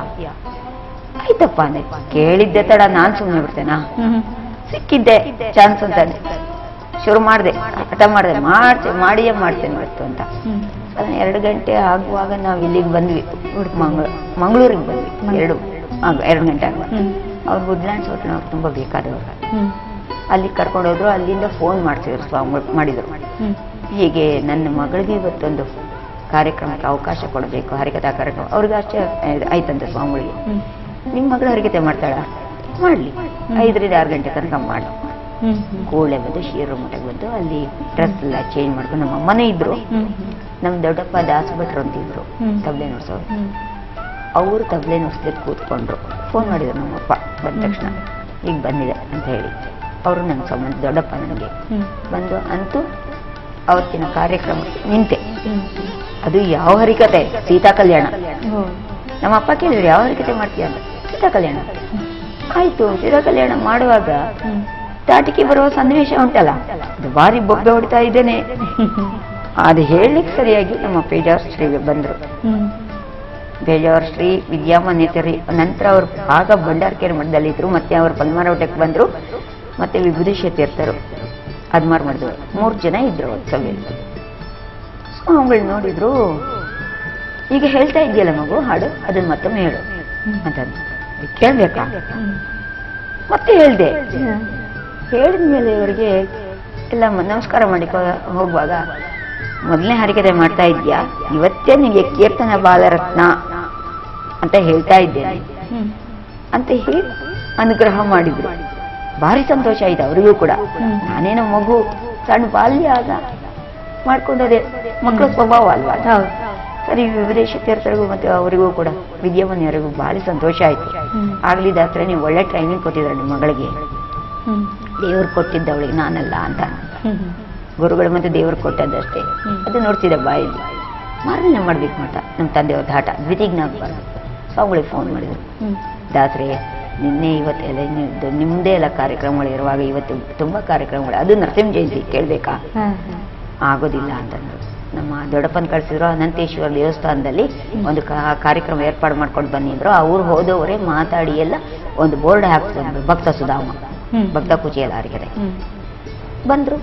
ಆಯ್ತಪ್ಪ ಅಂದೆ ಕೇಳಿದ್ದೆ ತಡ ನಾನ್ ಸುಮ್ಮನೆ ಬಿಡ್ತೇನಾ ಹ್ಮ್ ಸಿಕ್ಕಿದ್ದೆ ಚಾನ್ಸ್ ಅಂತ ಶುರು ಮಾಡಿದೆ ಹಠ ಮಾಡಿದೆ ಮಾಡ್ತೇನೆ ಮಾಡಿಯೇ ಮಾಡ್ತೇನೆ ಇವತ್ತು ಅಂತ ಹ್ಮ್ ಅದನ್ನ ಎರಡು ಗಂಟೆ ಆಗುವಾಗ ನಾವು ಇಲ್ಲಿಗೆ ಬಂದ್ವಿ ಉಡುಪಿ ಮಂಗಳ ಮಂಗಳೂರಿಗೆ ಬಂದ್ವಿ ಮಂಗ್- ಎರಡು ಆಗ ಎರಡು ಗಂಟೆ ಆಗುವಾಗ ಹ್ಮ್ ಅವ್ರು ವುಡ್ಲ್ಯಾಂಡ್ಸ್ ಹೋಟ್ಲವ್ರು ತುಂಬ ಬೇಕಾದವರು ಹ್ಮ್ ಅಲ್ಲಿ ಕರ್ಕೊಂಡು ಹೋದ್ರು ಅಲ್ಲಿಂದ ಫೋನ್ ಮಾಡ್ತಿದ್ರು ಸ್ವಾಮಿಗಳು ಮಾಡಿದ್ರು ಹ್ಮ್ ಹೀಗೆ ನನ್ನ ಮಗಳಿಗೆ ಇವತ್ತೊಂದು ಕಾರ್ಯಕ್ರಮಕ್ಕೆ ಅವಕಾಶ ಕೊಡಬೇಕು ಹರಿಕಥಾ ಕಾರ್ಯಕ್ರಮ ಅವ್ರಿಗೆ ಅಷ್ಟೇ ಇದು ಆಯ್ತಂತೆ ಸ್ವಾಮಿಗಳಿಗೆ ಹ್ಮ್ ನಿಮ್ಮ ಮಗಳು ಹರಿಕತೆ ಮಾಡ್ತಾಳ ಮಾಡ್ಲಿ ಐದರಿಂದ ಆರು ಗಂಟೆ ತನಕ ಮಾಡಿ ಹ್ಮ್ ಹ್ಮ್ ಕೂಳೆ ಬಂದು ಶೀರು ಮಠಕ್ಕೆ ಬಂದು ಅಲ್ಲಿ ಡ್ರೆಸ್ ಎಲ್ಲ ಚೇಂಜ್ ಮಾಡ್ಕೊಂಡು ನಮ್ಮ ಅಮ್ಮನೂ ಇದ್ರು ಹ್ಮ್ ನಮ್ಮ ದೊಡ್ಡಪ್ಪ ದಾಸ ಭಟ್ರು ಅಂತ ಇದ್ರು ಹ್ಮ್. ತಬ್ಲೆ ನುಡ್ಸೋರು ಹ್ಮ್ ಅವರು ತಬ್ಲೆ ನುಡ್ಸ್ಲಿಕ್ಕೆ ಕೂತ್ಕೊಂಡ್ರು ಫೋನ್ ಮಾಡಿದ್ರು ನಮ್ಮಪ್ಪ ಬಂದ ತಕ್ಷಣ ಈಗ ಬಂದಿದೆ ಅಂತ ಹೇಳಿ ಅವರು ನನ್ನ ಸಂಬಂಧ ದೊಡ್ಡಪ್ಪ ನನಗೆ ಹ್ಮ್ ಬಂದು ಅಂತೂ ಅವತ್ತಿನ ಕಾರ್ಯಕ್ರಮಕ್ಕೆ ನಿಂತೆ ಹ್ಮ್ ಅದು ಯಾವ ಹರಿಕತೆ ಸೀತಾ ಕಲ್ಯಾಣ ಓ ನಮ್ಮ ಅಪ್ಪ ಕೇಳಿದ್ರು ಯಾವ ಹರಿಕತೆ ಮಾಡ್ತೀಯ ಅಂತ ಸೀತಾ ಕಲ್ಯಾಣ ಆಯ್ತು ಸೀತಾ ಕಲ್ಯಾಣ ಮಾಡುವಾಗ ಹ್ಮ್ ತಾಟಿಕೆ ಬರುವ ಸನ್ನಿವೇಶ ಉಂಟಲ್ಲ ಅದು ಭಾರಿ ಬೊಬ್ಬೆ ಹೊಡಿತಾ ಇದ್ದೇನೆ ಅದು ಹೇಳಲಿಕ್ಕೆ ಸರಿಯಾಗಿ ನಮ್ಮ ಪೇಜಾರ್ ಶ್ರೀಗೆ ಬಂದರು ಹ್ಮ್ ಬೇಜಾವರ ಶ್ರೀ ವಿದ್ಯಾಮಾನ್ಯತರಿ ನಂತರ ಅವರು ಆಗ ಭಂಡಾರಕೆರೆ ಮಠದಲ್ಲಿ ಇದ್ರು ಮತ್ತೆ ಅವರು ಪಲ್ಮಾರವಟಕ್ಕೆ ಬಂದರು ಮತ್ತೆ ವಿಭೂದೇಶ ತೀರ್ಥರು ಅದ್ಮಾರ್ ಮಾಡಿದ್ರು ಮೂರು ಜನ ಇದ್ರು ಅವತ್ತು ಸಭೆಯಲ್ಲಿ ಸ್ವಾಮಿಗಳು ನೋಡಿದ್ರು ಈಗ ಹೇಳ್ತಾ ಇದೆಯಲ್ಲ ಮಗು ಹಾಡು ಅದನ್ನ ಮತ್ತೊಮ್ಮೆ ಹೇಳು ಅಂತಂದು ಕೇಳ್ಬೇಕಾ ಹ್ಮ್ ಮತ್ತೆ ಹೇಳ್ದೆ ಹ್ಮ್. ಹೇಳಿದ ಮೇಲೆ ಇವರಿಗೆ ಎಲ್ಲ ಮ- ನಮಸ್ಕಾರ ಮಾಡಿ ಹೋಗುವಾಗ ಮೊದಲನೇ ಹರಿಕತೆ ಮಾಡ್ತಾ ಇದ್ಯಾ ಇವತ್ತೇ ನಿಮಗೆ ಕೀರ್ತನ ಬಾಲರತ್ನ ಅಂತ ಹೇಳ್ತಾ ಇದ್ದೇನೆ ಹ್ಮ್ ಅಂತ ಹೇಳಿ ಅನುಗ್ರಹ ಮಾಡಿದ್ರು ಭಾರಿ ಸಂತೋಷ ಆಯ್ತು ಅವರಿಗೂ ಕೂಡ ಹ್ಮ್. ನಾನೇನೋ ಮಗು ಸಣ್ಣ ಬಾಲ್ಯ ಆಗ ಮಾಡ್ಕೊಂಡದೆ ಮಕ್ಕಳ ಸ್ವಭಾವ ಅಲ್ವಾ ಅದು? ಹೌದು ಸರಿ ವಿದೇಶ ತೀರ್ಥರಿಗೂ ಮತ್ತೆ ಅವರಿಗೂ ಕೂಡ ವಿದ್ಯಾಮಾನ್ಯರಿಗೂ ಭಾರಿ ಸಂತೋಷ ಆಯ್ತು ಹ್ಮ್. ಆಗ್ಲಿ ದಾತ್ರೆ ನೀವು ಒಳ್ಳೆ ಟ್ರೈನಿಂಗ್ ಕೊಟ್ಟಿದ್ದಾರೆ ನಿಮ್ಮ ಮಗಳಿಗೆ ಹ್ಮ್ ದೇವ್ರು ಕೊಟ್ಟಿದ್ದ ಅವಳಿಗೆ ನಾನಲ್ಲ ಅಂತ ಹ್ಮ್ ಹ್ಮ್ ಗುರುಗಳು ಮತ್ತೆ ದೇವ್ರು ಕೊಟ್ಟದ್ದಷ್ಟೇ ಹ್ಮ್. ಅದು ನೋಡ್ತಿದ್ದೆ ಬಾಯಲ್ಲಿ ಮಾರನೇ ಮಾಡ್ಬೇಕು ಮಠ ನಮ್ಮ ತಂದೆಯವ್ರ ದಾಟ ದ್ವಿತೀಜ್ಞಾಗಬಾರ್ದು ಸ್ವಾಮಿಗಳಿಗೆ ಫೋನ್ ಮಾಡಿದ್ರು ಹ್ಮ್ ದಾತ್ರೆ ನಿನ್ನೆ ಇವತ್ತೆಲ್ಲ ನಿಮ್ದು ನಿಮ್ಮದೇ ಎಲ್ಲ ಕಾರ್ಯಕ್ರಮಗಳು ಇರುವಾಗ ಇವತ್ತು ತುಂಬ ಕಾರ್ಯಕ್ರಮಗಳು ಅದು ನರಸಿಂಹ ಜಯಂತಿ ಕೇಳಬೇಕಾ ಹಾ ಹಾ ಆಗೋದಿಲ್ಲ ಅಂತಂದ್ರು ನಮ್ಮ ದೊಡ್ಡಪ್ಪನ ಕಳಿಸಿದ್ರು ಅನಂತೇಶ್ವರ ದೇವಸ್ಥಾನದಲ್ಲಿ ಒಂದು ಕಾ- ಕಾರ್ಯಕ್ರಮ ಏರ್ಪಾಡು ಮಾಡ್ಕೊಂಡು ಬನ್ನಿದ್ರು ಅವ್ರು ಹೋದವರೇ ಮಾತಾಡಿ ಎಲ್ಲ ಒಂದು ಬೋರ್ಡ್ ಹಾಕ್ತಂದ್ರು ಭಕ್ತ ಸುಧಾಮ ಹ್ಮ್. ಭಕ್ತ ಕುಚಿಯಲ್ಲ ಅವರಿಗೆ ಹ್ಮ್ ಬಂದರು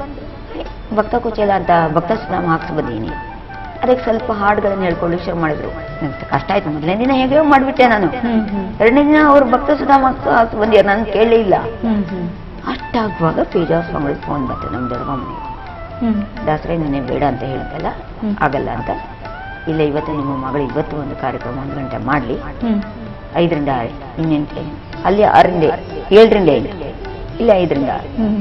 ಭಕ್ತ ಕುಚೇಲ ಅಂತ ಭಕ್ತ ಸುನಾಮ ಹಾಕ್ಸಿ ಬಂದೀನಿ ಅದಕ್ಕೆ ಸ್ವಲ್ಪ ಹಾಡುಗಳನ್ನು ಹೇಳ್ಕೊಳ್ಳಿಕ್ಕೆ ಶುರು ಮಾಡಿದ್ರು ನಂಗೆ ಕಷ್ಟ ಆಯ್ತು ಮೊದಲನೇ ದಿನ ಹೇಗೆ ಮಾಡಿಬಿಟ್ಟೆ ನಾನು ಹ್ಮ್ ಹ್ಮ್ ಎರಡನೇ ದಿನ ಅವ್ರು ಭಕ್ತ ಸುಧಾಮ ಹಾಕ್ಸಿ ಹಾಕ್ಸಿ ಬಂದಿರ ನಾನು ಕೇಳಲೇ ಇಲ್ಲ ಹ್ಮ್ ಹ್ಮ್ ಅಷ್ಟಾಗುವಾಗ ಪೇಜಾ ಸ್ವಾಮಿಗಳಿಗೆ ಫೋನ್ ಬಂತು ನಮ್ಮ ದೊಡ್ಡಮ್ಮನಿಗೆ ಹ್ಮ್ ದಾಸರೇ ನನಗೆ ಬೇಡ ಅಂತ ಹೇಳಿದ್ದಲ್ಲ ಹ್ಮ್. ಆಗಲ್ಲ ಅಂತ ಇಲ್ಲ ಇವತ್ತು ನಿಮ್ಮ ಮಗಳು ಇವತ್ತು ಒಂದು ಕಾರ್ಯಕ್ರಮ ಒಂದು ಗಂಟೆ ಮಾಡಲಿ ಹ್ಮ್ ಐದರಿಂದ ಆರು ಇನ್ನೆಂಟು ಅಲ್ಲಿ ಆರರಿಂದ ಏಳರಿಂದ ಏಳು ಇಲ್ಲ ಐದರಿಂದ ಆರು ಹ್ಮ್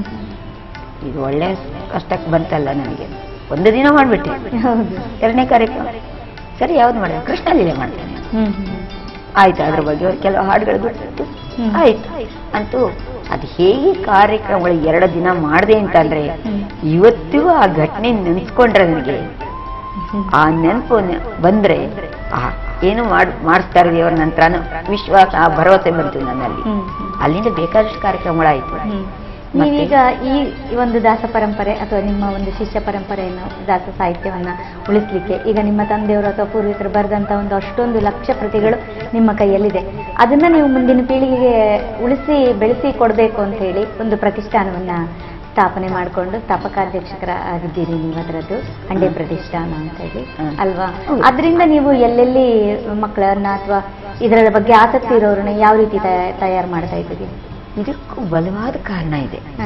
ಇದು ಒಳ್ಳೆ ಕಷ್ಟಕ್ಕೆ ಬಂತಲ್ಲ ನನಗೆ ಒಂದು ದಿನ ಮಾಡಿಬಿಟ್ಟೆ ಹೌದು ಎರಡನೇ ಕಾರ್ಯಕ್ರಮ ಸರಿ ಯಾವ್ದು ಮಾಡಿದೆ ಕೃಷ್ಣ ಲೀಲೆ ಮಾಡ್ತೇನೆ ಹ್ಮ್ ಹ್ಮ್ ಆಯ್ತು ಅದ್ರ ಬಗ್ಗೆ ಅವ್ರು ಕೆಲವು ಹಾಡುಗಳು ಗೊತ್ತಿತ್ತು ಹ್ಮ್. ಆಯ್ತು ಅಂತೂ ಅದು ಹೇಗೆ ಕಾರ್ಯಕ್ರಮಗಳು ಎರಡು ದಿನ ಮಾಡಿದೆ ಅಂತಂದ್ರೆ ಹ್ಮ್. ಇವತ್ತಿಗೂ ಆ ಘಟನೆ ನೆನ್ಸ್ಕೊಂಡ್ರೆ ನನಗೆ ಹ್ಮ್ ಆ ನೆನಪು ನೆ- ಬಂದ್ರೆ ಆ ಏನು ಮಾಡ್ ಮಾಡಿಸ್ತಾರೆ ದೇವರ ನಂತರ ವಿಶ್ವಾಸ ಆ ಭರವಸೆ ಬಂತು ನನ್ನಲ್ಲಿ ಹ್ಮ್ ಹ್ಮ್ ಅಲ್ಲಿಂದ ಬೇಕಾದಷ್ಟು ಕಾರ್ಯಕ್ರಮಗಳಾಯ್ತು ಹ್ಮ್. ಮತ್ತೆ? ನೀವೀಗ ಈ ಒಂದು ದಾಸ ಪರಂಪರೆ ಅಥವಾ ನಿಮ್ಮ ಒಂದು ಶಿಷ್ಯ ಪರಂಪರೆಯನ್ನು ದಾಸ ಸಾಹಿತ್ಯವನ್ನ ಉಳಿಸ್ಲಿಕ್ಕೆ ಈಗ ನಿಮ್ಮ ತಂದೆಯವರು ಅಥವಾ ಪೂರ್ವಿಕರು ಬರೆದಂತ ಒಂದು ಅಷ್ಟೊಂದು ಲಕ್ಷ ಪ್ರತಿಗಳು ನಿಮ್ಮ ಕೈಯಲ್ಲಿದೆ ಅದನ್ನ ನೀವು ಮುಂದಿನ ಪೀಳಿಗೆಗೆ ಉಳಿಸಿ ಬೆಳೆಸಿ ಕೊಡಬೇಕು ಅಂತ ಹೇಳಿ ಒಂದು ಪ್ರತಿಷ್ಠಾನವನ್ನ ಸ್ಥಾಪನೆ ಮಾಡಿಕೊಂಡು ಸ್ಥಾಪಕಾಧ್ಯಕ್ಷಕರ ಆಗಿದ್ದೀರಿ ನೀವು ಅದರದ್ದು ಹಂಡೆ ಪ್ರತಿಷ್ಠಾನ ಅಂತ ಹೇಳಿ ಹ್ಮ್. ಅಲ್ವಾ ಹೌದು. ಅದರಿಂದ ನೀವು ಎಲ್ಲೆಲ್ಲಿ ಮಕ್ಕಳನ್ನ ಅಥವಾ ಇದರ ಬಗ್ಗೆ ಆಸಕ್ತಿ ಇರೋರನ್ನ ಯಾವ ರೀತಿ ತಯಾ- ತಯಾರು ಮಾಡ್ತಾ ಇದ್ದೀರಿ ಇದಕ್ಕೂ ಬಲವಾದ ಕಾರಣ ಇದೆ ಹಾ.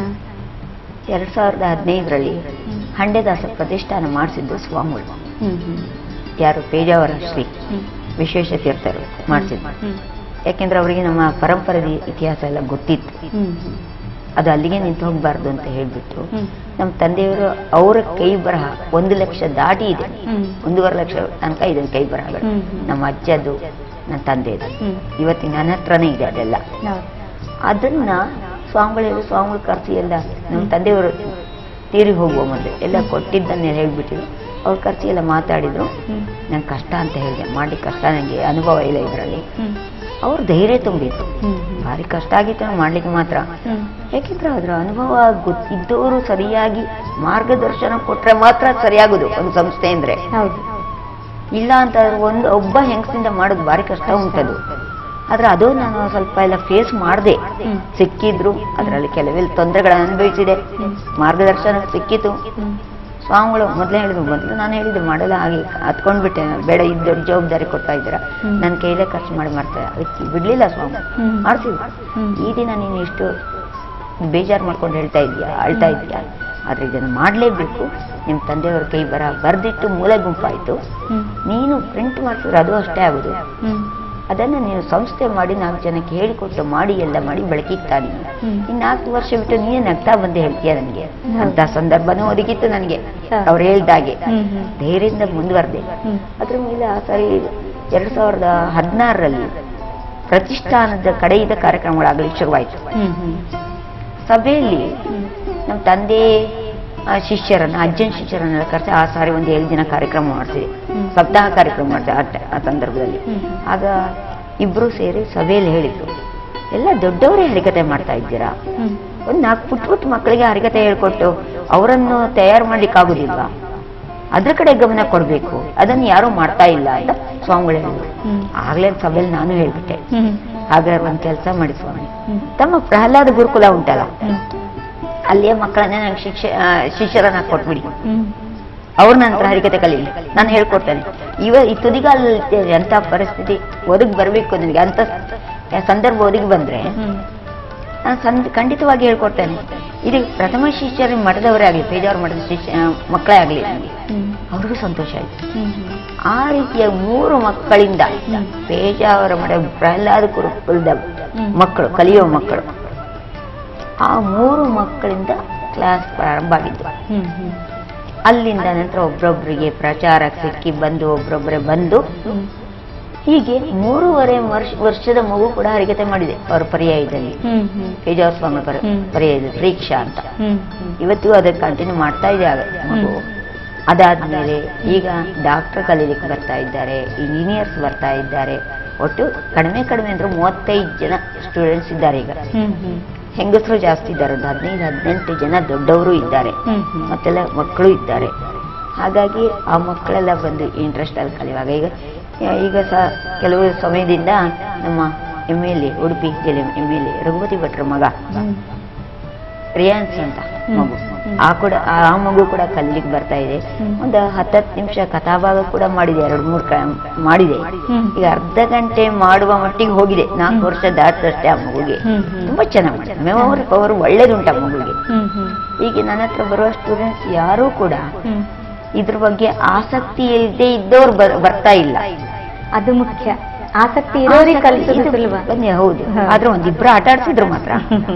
ಎರಡ್ ಸಾವಿರದ ಹದಿನೈದರಲ್ಲಿ ಹ್ಮ್. ಹಂಡೆದಾಸ ಪ್ರತಿಷ್ಠಾನ ಮಾಡಿಸಿದ್ದು ಸ್ವಾಮಿಗಳು ಹ್ಮ್ ಹ್ಮ್ ಯಾರು ಪೇಜಾವರ ಶ್ರೀ ಹ್ಮ್. ವಿಶೇಷ ತೀರ್ಥರು ಮಾಡಿಸಿದ್ರು ಹ್ಮ್. ಯಾಕೆಂದ್ರೆ ಅವರಿಗೆ ನಮ್ಮ ಪರಂಪರೆದ ಇತಿಹಾಸ ಎಲ್ಲ ಗೊತ್ತಿತ್ತು ಹ್ಮ್ ಹ್ಮ್. ಅದು ಅಲ್ಲಿಗೆ ನಿಂತು ಹೋಗ್ಬಾರ್ದು ಅಂತ ಹೇಳ್ಬಿಟ್ಟು ಹ್ಮ್. ನಮ್ಮ ತಂದೆಯವರು ಅವರ ಕೈ ಬರಹ ಒಂದು ಲಕ್ಷ ದಾಟಿ ಇದೆ ಹ್ಮ್. ಒಂದೂವರೆ ಲಕ್ಷ ತನಕ ಇದೆ ಕೈ ಬರಹಗಳು ಹ್ಮ್, ಹ್ಮ್. ನಮ್ಮ ಅಜ್ಜದು ನನ್ನ ತಂದೆದು ಹ್ಮ್. ಇವತ್ತಿನ ನನ್ನ ಹತ್ರನೇ ಇದೆ ಅದೆಲ್ಲ ಹೌದು. ಅದನ್ನ ಸ್ವಾಮಿಗಳು ಸ್ವಾಮಿಗಳು ಕರ್ಸಿ ಎಲ್ಲ ನಮ್ಮ ತಂದೆಯವರು ತೀರಿ ಹೋಗುವ ಮೊದಲು ಎಲ್ಲ ಕೊಟ್ಟಿದ್ದನ್ನೇ ಹೇಳ್ಬಿಟ್ಟಿದ್ರು ಅವ್ರ ಕರ್ಸಿ ಎಲ್ಲ ಮಾತಾಡಿದ್ರು ಹ್ಮ್. ನಂಗೆ ಕಷ್ಟ ಅಂತ ಹೇಳಿದೆ ಮಾಡ್ಲಿಕ್ಕೆ ಕಷ್ಟ ನನಗೆ ಅನುಭವ ಇಲ್ಲ ಇದರಲ್ಲಿ ಹ್ಮ್. ಅವ್ರು ಧೈರ್ಯ ತುಂಬಿದ್ರು ಹ್ಮ್. ಹ್ಮ್. ಭಾರಿ ಕಷ್ಟ ಆಗಿತ್ತು ನಾವು ಮಾಡ್ಲಿಕ್ಕೆ ಮಾತ್ರ ಹ್ಮ್. ಯಾಕೆಂದ್ರೆ ಅದ್ರ ಅನುಭವ ಗೊತ್ತಿದ್ದವರು ಸರಿಯಾಗಿ ಮಾರ್ಗದರ್ಶನ ಕೊಟ್ರೆ ಮಾತ್ರ ಸರಿಯಾಗುದು ಒಂದು ಸಂಸ್ಥೆ ಅಂದ್ರೆ ಹೌದು ಇಲ್ಲ ಅಂತ ಆದ್ರೆ ಒಂದು ಒಬ್ಬ ಹೆಂಗಸಿಂದ ಮಾಡೋದು ಭಾರಿ ಕಷ್ಟ ಉಂಟದು ಆದ್ರೆ ಅದು ನಾನು ಸ್ವಲ್ಪ ಎಲ್ಲ ಫೇಸ್ ಮಾಡಿದೆ ಹ್ಮ್. ಸಿಕ್ಕಿದ್ರು ಅದರಲ್ಲಿ ಕೆಲವೆಲ್ಲ ತೊಂದರೆಗಳನ್ನು ಅನುಭವಿಸಿದೆ ಹ್ಮ್. ಮಾರ್ಗದರ್ಶನ ಸಿಕ್ಕಿತು ಹ್ಮ್. ಸ್ವಾಮಿಗಳು ಮೊದಲೇ ಹೇಳಿದ್ರು ಮೊದಲು ನಾನು ಹೇಳಿದ್ದು ಮಾಡಲ್ಲ ಹಾಗೆ ಹತ್ಕೊಂಡ್ಬಿಟ್ಟೆ ನಾನು ಬೇಡ ಇದು ದೊಡ್ಡ ಜವಾಬ್ದಾರಿ ಕೊಡ್ತಾ ಇದ್ದೀರಾ ಹ್ಮ್. ನನ್ನ ಕೈಲೇ ಖರ್ಚು ಮಾಡಿ ಮಾಡ್ತಾರೆ ಅದಕ್ಕೆ ಬಿಡ್ಲಿಲ್ಲ ಸ್ವಾಮಿ ಹ್ಮ್. ಮಾಡ್ತೀವಿ ಹ್ಮ್. ಈ ದಿನ ನೀನು ಇಷ್ಟು ಬೇಜಾರು ಮಾಡ್ಕೊಂಡು ಹೇಳ್ತಾ ಇದೀಯಾ ಅಳ್ತಾ ಇದೀಯಾ ಆದ್ರೆ ಇದನ್ನು ಮಾಡಲೇಬೇಕು ನಿಮ್ಮ ತಂದೆಯವರ ಕೈ ಬರ ಬರ್ದಿಟ್ಟು ಮೂಲೆ ಗುಂಪಾಯಿತು ಹ್ಮ್. ನೀನು ಪ್ರಿಂಟ್ ಮಾಡಿಸಿದ್ರೆ ಅದು ಅಷ್ಟೇ ಆಗೋದು ಹ್ಮ್. ಅದನ್ನು ನೀನು ಸಂಸ್ಥೆ ಮಾಡಿ ನಾಲ್ಕು ಜನಕ್ಕೆ ಹೇಳಿಕೊಟ್ಟು ಮಾಡಿ ಎಲ್ಲ ಮಾಡಿ ಬೆಳಕಿಗೆ ತಾನಿ ಹ್ಮ್. ಇನ್ನು ನಾಲ್ಕು ವರ್ಷ ಬಿಟ್ಟು ನೀನೇ ನಗ್ತಾ ಬಂದೆ ಹೇಳ್ತೀಯ ನನಗೆ ಹೌದು. ಅಂತ ಸಂದರ್ಭನೂ ಒದಗಿತ್ತು ನನಗೆ ಹಾ. ಅವ್ರು ಹೇಳ್ದಾಗೆ ಹ್ಮ್. ಹ್ಮ್. ಧೈರ್ಯದಿಂದ ಮುಂದುವರೆದೆ ಹ್ಮ್. ಅದ್ರ ಮೇಲೆ ಆ ಸಾರಿ ಎರಡು ಸಾವಿರದ ಹದಿನಾರರಲ್ಲಿ ಪ್ರತಿಷ್ಠಾನದ ಕಡೆಯಿಂದ ಕಾರ್ಯಕ್ರಮಗಳಾಗಲಿಕ್ಕೆ ಶುರುವಾಯಿತು ಹ್ಮ್. ಹ್ಮ್. ಸಭೆಯಲ್ಲಿ ಹ್ಮ್. ನಮ್ಮ ತಂದೆ ಆ ಶಿಷ್ಯರನ್ನ ಅಜ್ಜನ ಶಿಷ್ಯರನ್ನೆಲ್ಲ ಕರೆಸಿ ಆ ಸಾರಿ ಒಂದು ಏಳು ದಿನ ಕಾರ್ಯಕ್ರಮ ಮಾಡ್ತೀವಿ ಹ್ಮ್. ಸಪ್ತಾಹ ಕಾರ್ಯಕ್ರಮ ಮಾಡ್ತೀವಿ ಆ ಟ- ಆ ಸಂದರ್ಭದಲ್ಲಿ ಹ್ಮ್. ಆಗ ಇಬ್ರು ಸೇರಿ ಸಭೆಯಲ್ಲಿ ಹೇಳಿದ್ರು ಎಲ್ಲ ದೊಡ್ಡವರೇ ಹರಿಕತೆ ಮಾಡ್ತಾ ಇದ್ದೀರಾ ಹ್ಮ್. ಒಂದು ನಾಲ್ಕು ಪುಟ್ಟ ಪುಟ್ಟ ಮಕ್ಕಳಿಗೆ ಹರಿಕತೆ ಹೇಳ್ಕೊಟ್ಟು ಅವರನ್ನು ತಯಾರು ಮಾಡ್ಲಿಕ್ಕೆ ಆಗುದಿಲ್ವಾ ಅದ್ರ ಕಡೆ ಗಮನ ಕೊಡ್ಬೇಕು ಅದನ್ನು ಯಾರು ಮಾಡ್ತಾ ಇಲ್ಲ ಅಂತ ಸ್ವಾಮಿಗಳು ಹೇಳಿದ್ರು ಹ್ಮ್. ಆಗ್ಲೇ ಸಭೆಯಲ್ಲಿ ನಾನು ಹೇಳ್ಬಿಟ್ಟೆ ಹ್ಮ್. ಹಾಗಾದ್ರೆ ಒಂದ್ ಕೆಲಸ ಮಾಡಿ ಸ್ವಾಮಿ ಹ್ಮ್. ತಮ್ಮ ಪ್ರಹ್ಲಾದ ಗುರುಕುಲ ಉಂಟಲ್ಲ ಹ್ಮ್. ಅಲ್ಲಿಯ ಮಕ್ಕಳನ್ನ ನಂಗೆ ಶಿಕ್ಷ ಆ, ಶಿಷ್ಯರನ್ನ ಕೊಟ್ಬಿಡಿ ಹ್ಮ್. ಅವ್ರ ನಂತರ ಹರಿಕತೆ ಕಲೀಲಿ ನಾನು ಹೇಳ್ಕೊಡ್ತೇನೆ ಇವ ಈ ತುದಿಗಾಲ ಅಂತ ಪರಿಸ್ಥಿತಿ ಒದಗಿ ಬರಬೇಕು ನನಗೆ ಅಂತ ಸಂದರ್ಭ ಒದಗಿ ಬಂದ್ರೆ ಹ್ಮ್. ನಾನು ಸಂದ್ ಖಂಡಿತವಾಗಿ ಹೇಳ್ಕೊಡ್ತೇನೆ ಇದು ಪ್ರಥಮ ಶಿಷ್ಯರ ಮಠದವರೇ ಆಗಲಿ ಪೇಜಾವ್ರ ಮಠದ ಶಿಷ್ಯ ಮಕ್ಕಳೇ ಆಗಲಿ ನನಗೆ ಹ್ಮ್. ಅವ್ರಿಗೂ ಸಂತೋಷ ಆಯ್ತು ಹ್ಮ್. ಹ್ಮ್. ಆ ರೀತಿಯ ಮೂರು ಮಕ್ಕಳಿಂದ ಹ್ಮ್. ಪೇಜಾವರ ಮಠ ಪ್ರಹ್ಲಾದ ಗುರುಕುಲದ ಹ್ಮ್. ಮಕ್ಕಳು ಕಲಿಯುವ ಮಕ್ಕಳು ಆ ಮೂರು ಮಕ್ಕಳಿಂದ ಕ್ಲಾಸ್ ಪ್ರಾರಂಭ ಆಗಿದ್ದು ಹ್ಮ್. ಹ್ಮ್. ಅಲ್ಲಿಂದ ನಂತರ ಒಬ್ರೊಬ್ರಿಗೆ ಪ್ರಚಾರ ಸಿಕ್ಕಿ ಬಂದು ಒಬ್ರೊಬ್ಬರೇ ಬಂದು ಹ್ಮ್. ಹೀಗೆ ಮೂರುವರೆ ವರ್ಷ ವರ್ಷದ ಮಗು ಕೂಡ ಹರಿಕತೆ ಮಾಡಿದೆ ಅವರ ಪರ್ಯಾಯದಲ್ಲಿ ಹ್ಮ್. ಹ್ಮ್. ಪೇಜಾವರ ಸ್ವಾಮಿ ಪರ ಹ್ಮ್. ಪರ್ಯಾಯದಲ್ಲಿ ರೀಕ್ಷಾ ಅಂತ ಹ್ಮ್. ಹ್ಮ್. ಇವತ್ತು ಅದಕ್ಕೆ ಕಂಟಿನ್ಯೂ ಮಾಡ್ತಾ ಇದೆ ಆಗ ಮಗು ಅದಾದ್ಮೇಲೆ ಈಗ ಡಾಕ್ಟರ್ ಕಲೀಲಿಕ್ಕೆ ಬರ್ತಾ ಇದ್ದಾರೆ ಇಂಜಿನಿಯರ್ಸ್ ಬರ್ತಾ ಇದ್ದಾರೆ ಒಟ್ಟು ಕಡಿಮೆ ಕಡಿಮೆ ಅಂದ್ರೆ ಮೂವತ್ತೈದು ಜನ ಸ್ಟೂಡೆಂಟ್ಸ್ ಇದ್ದಾರೆ ಈಗ ಹ್ಮ್. ಹ್ಮ್. ಹೆಂಗಸರು ಜಾಸ್ತಿ ಇದ್ದಾರೆ ಒಂದು ಹದಿನೈದು ಹದಿನೆಂಟು ಜನ ದೊಡ್ಡವರು ಇದ್ದಾರೆ ಹ್ಮ್. ಹ್ಮ್. ಮತ್ತೆಲ್ಲ ಮಕ್ಕಳು ಇದ್ದಾರೆ ಹಾಗಾಗಿ ಆ ಮಕ್ಕಳೆಲ್ಲ ಬಂದು ಇಂಟ್ರೆಸ್ಟ್ ಅಲ್ಲಿ ಕಲಿಯುವಾಗ ಈಗ ಈಗ ಸಹ ಕೆಲವು ಸಮಯದಿಂದ ನಮ್ಮ ಎಮ್ ಎಲ್ ಎ ಉಡುಪಿ ಜಿಲ್ಲೆ ಎಮ್ ಎಲ್ ಎ ರಘುಪತಿ ಭಟ್ರ ಮಗ ಹ್ಮ್. ರಿಯಾನ್ಸಿ ಅಂತ ಹ್ಮ್. ಮಗು ಹ್ಮ್. ಆ ಕೂಡ ಆ ಮಗು ಕೂಡ ಕಲೀಲಿಕ್ಕೆ ಬರ್ತಾ ಇದೆ ಹ್ಮ್. ಒಂದು ಹತ್ತತ್ತು ನಿಮಿಷ ಕಥಾಭಾಗ ಕೂಡ ಮಾಡಿದೆ ಎರಡು ಮೂರು ಕ ಮಾಡಿದೆ ಹ್ಮ್. ಈಗ ಅರ್ಧ ಗಂಟೆ ಮಾಡುವ ಮಟ್ಟಿಗೆ ಹೋಗಿದೆ ನಾಲ್ಕು ವರ್ಷ ದಾಟಿದಷ್ಟೇ ಆ ಮಗುಗೆ ಹ್ಮ್. ಹ್ಮ್. ತುಂಬಾ ಚೆನ್ನಾಗಿ ಮಾಡಿದೆ ಮೆಮೊರಿ ಪವರ್ ಒಳ್ಳೇದುಂಟ ಆ ಮಗುಗೆ ಹ್ಮ್. ಹ್ಮ್. ಈಗ ನನ್ನ ಹತ್ರ ಬರುವ ಸ್ಟೂಡೆಂಟ್ಸ್ ಯಾರೂ ಕೂಡ ಹ್ಮ್. ಇದ್ರ ಬಗ್ಗೆ ಆಸಕ್ತಿ ಇಲ್ಲದೆ ಇದ್ದವ್ರು ಬರ್- ಬರ್ತಾ ಇಲ್ಲ ಅದು ಮುಖ್ಯ ಆಸಕ್ತಿ ಇರೋರಿಗೆ ಕಲಿಸೋದು ಇದು ಸುಲಭ ಬನ್ನಿ ಹೌದು ಹಾ. ಆದ್ರೆ ಒಂದಿಬ್ರು ಆಟ ಆಡ್ಸಿದ್ರು ಮಾತ್ರ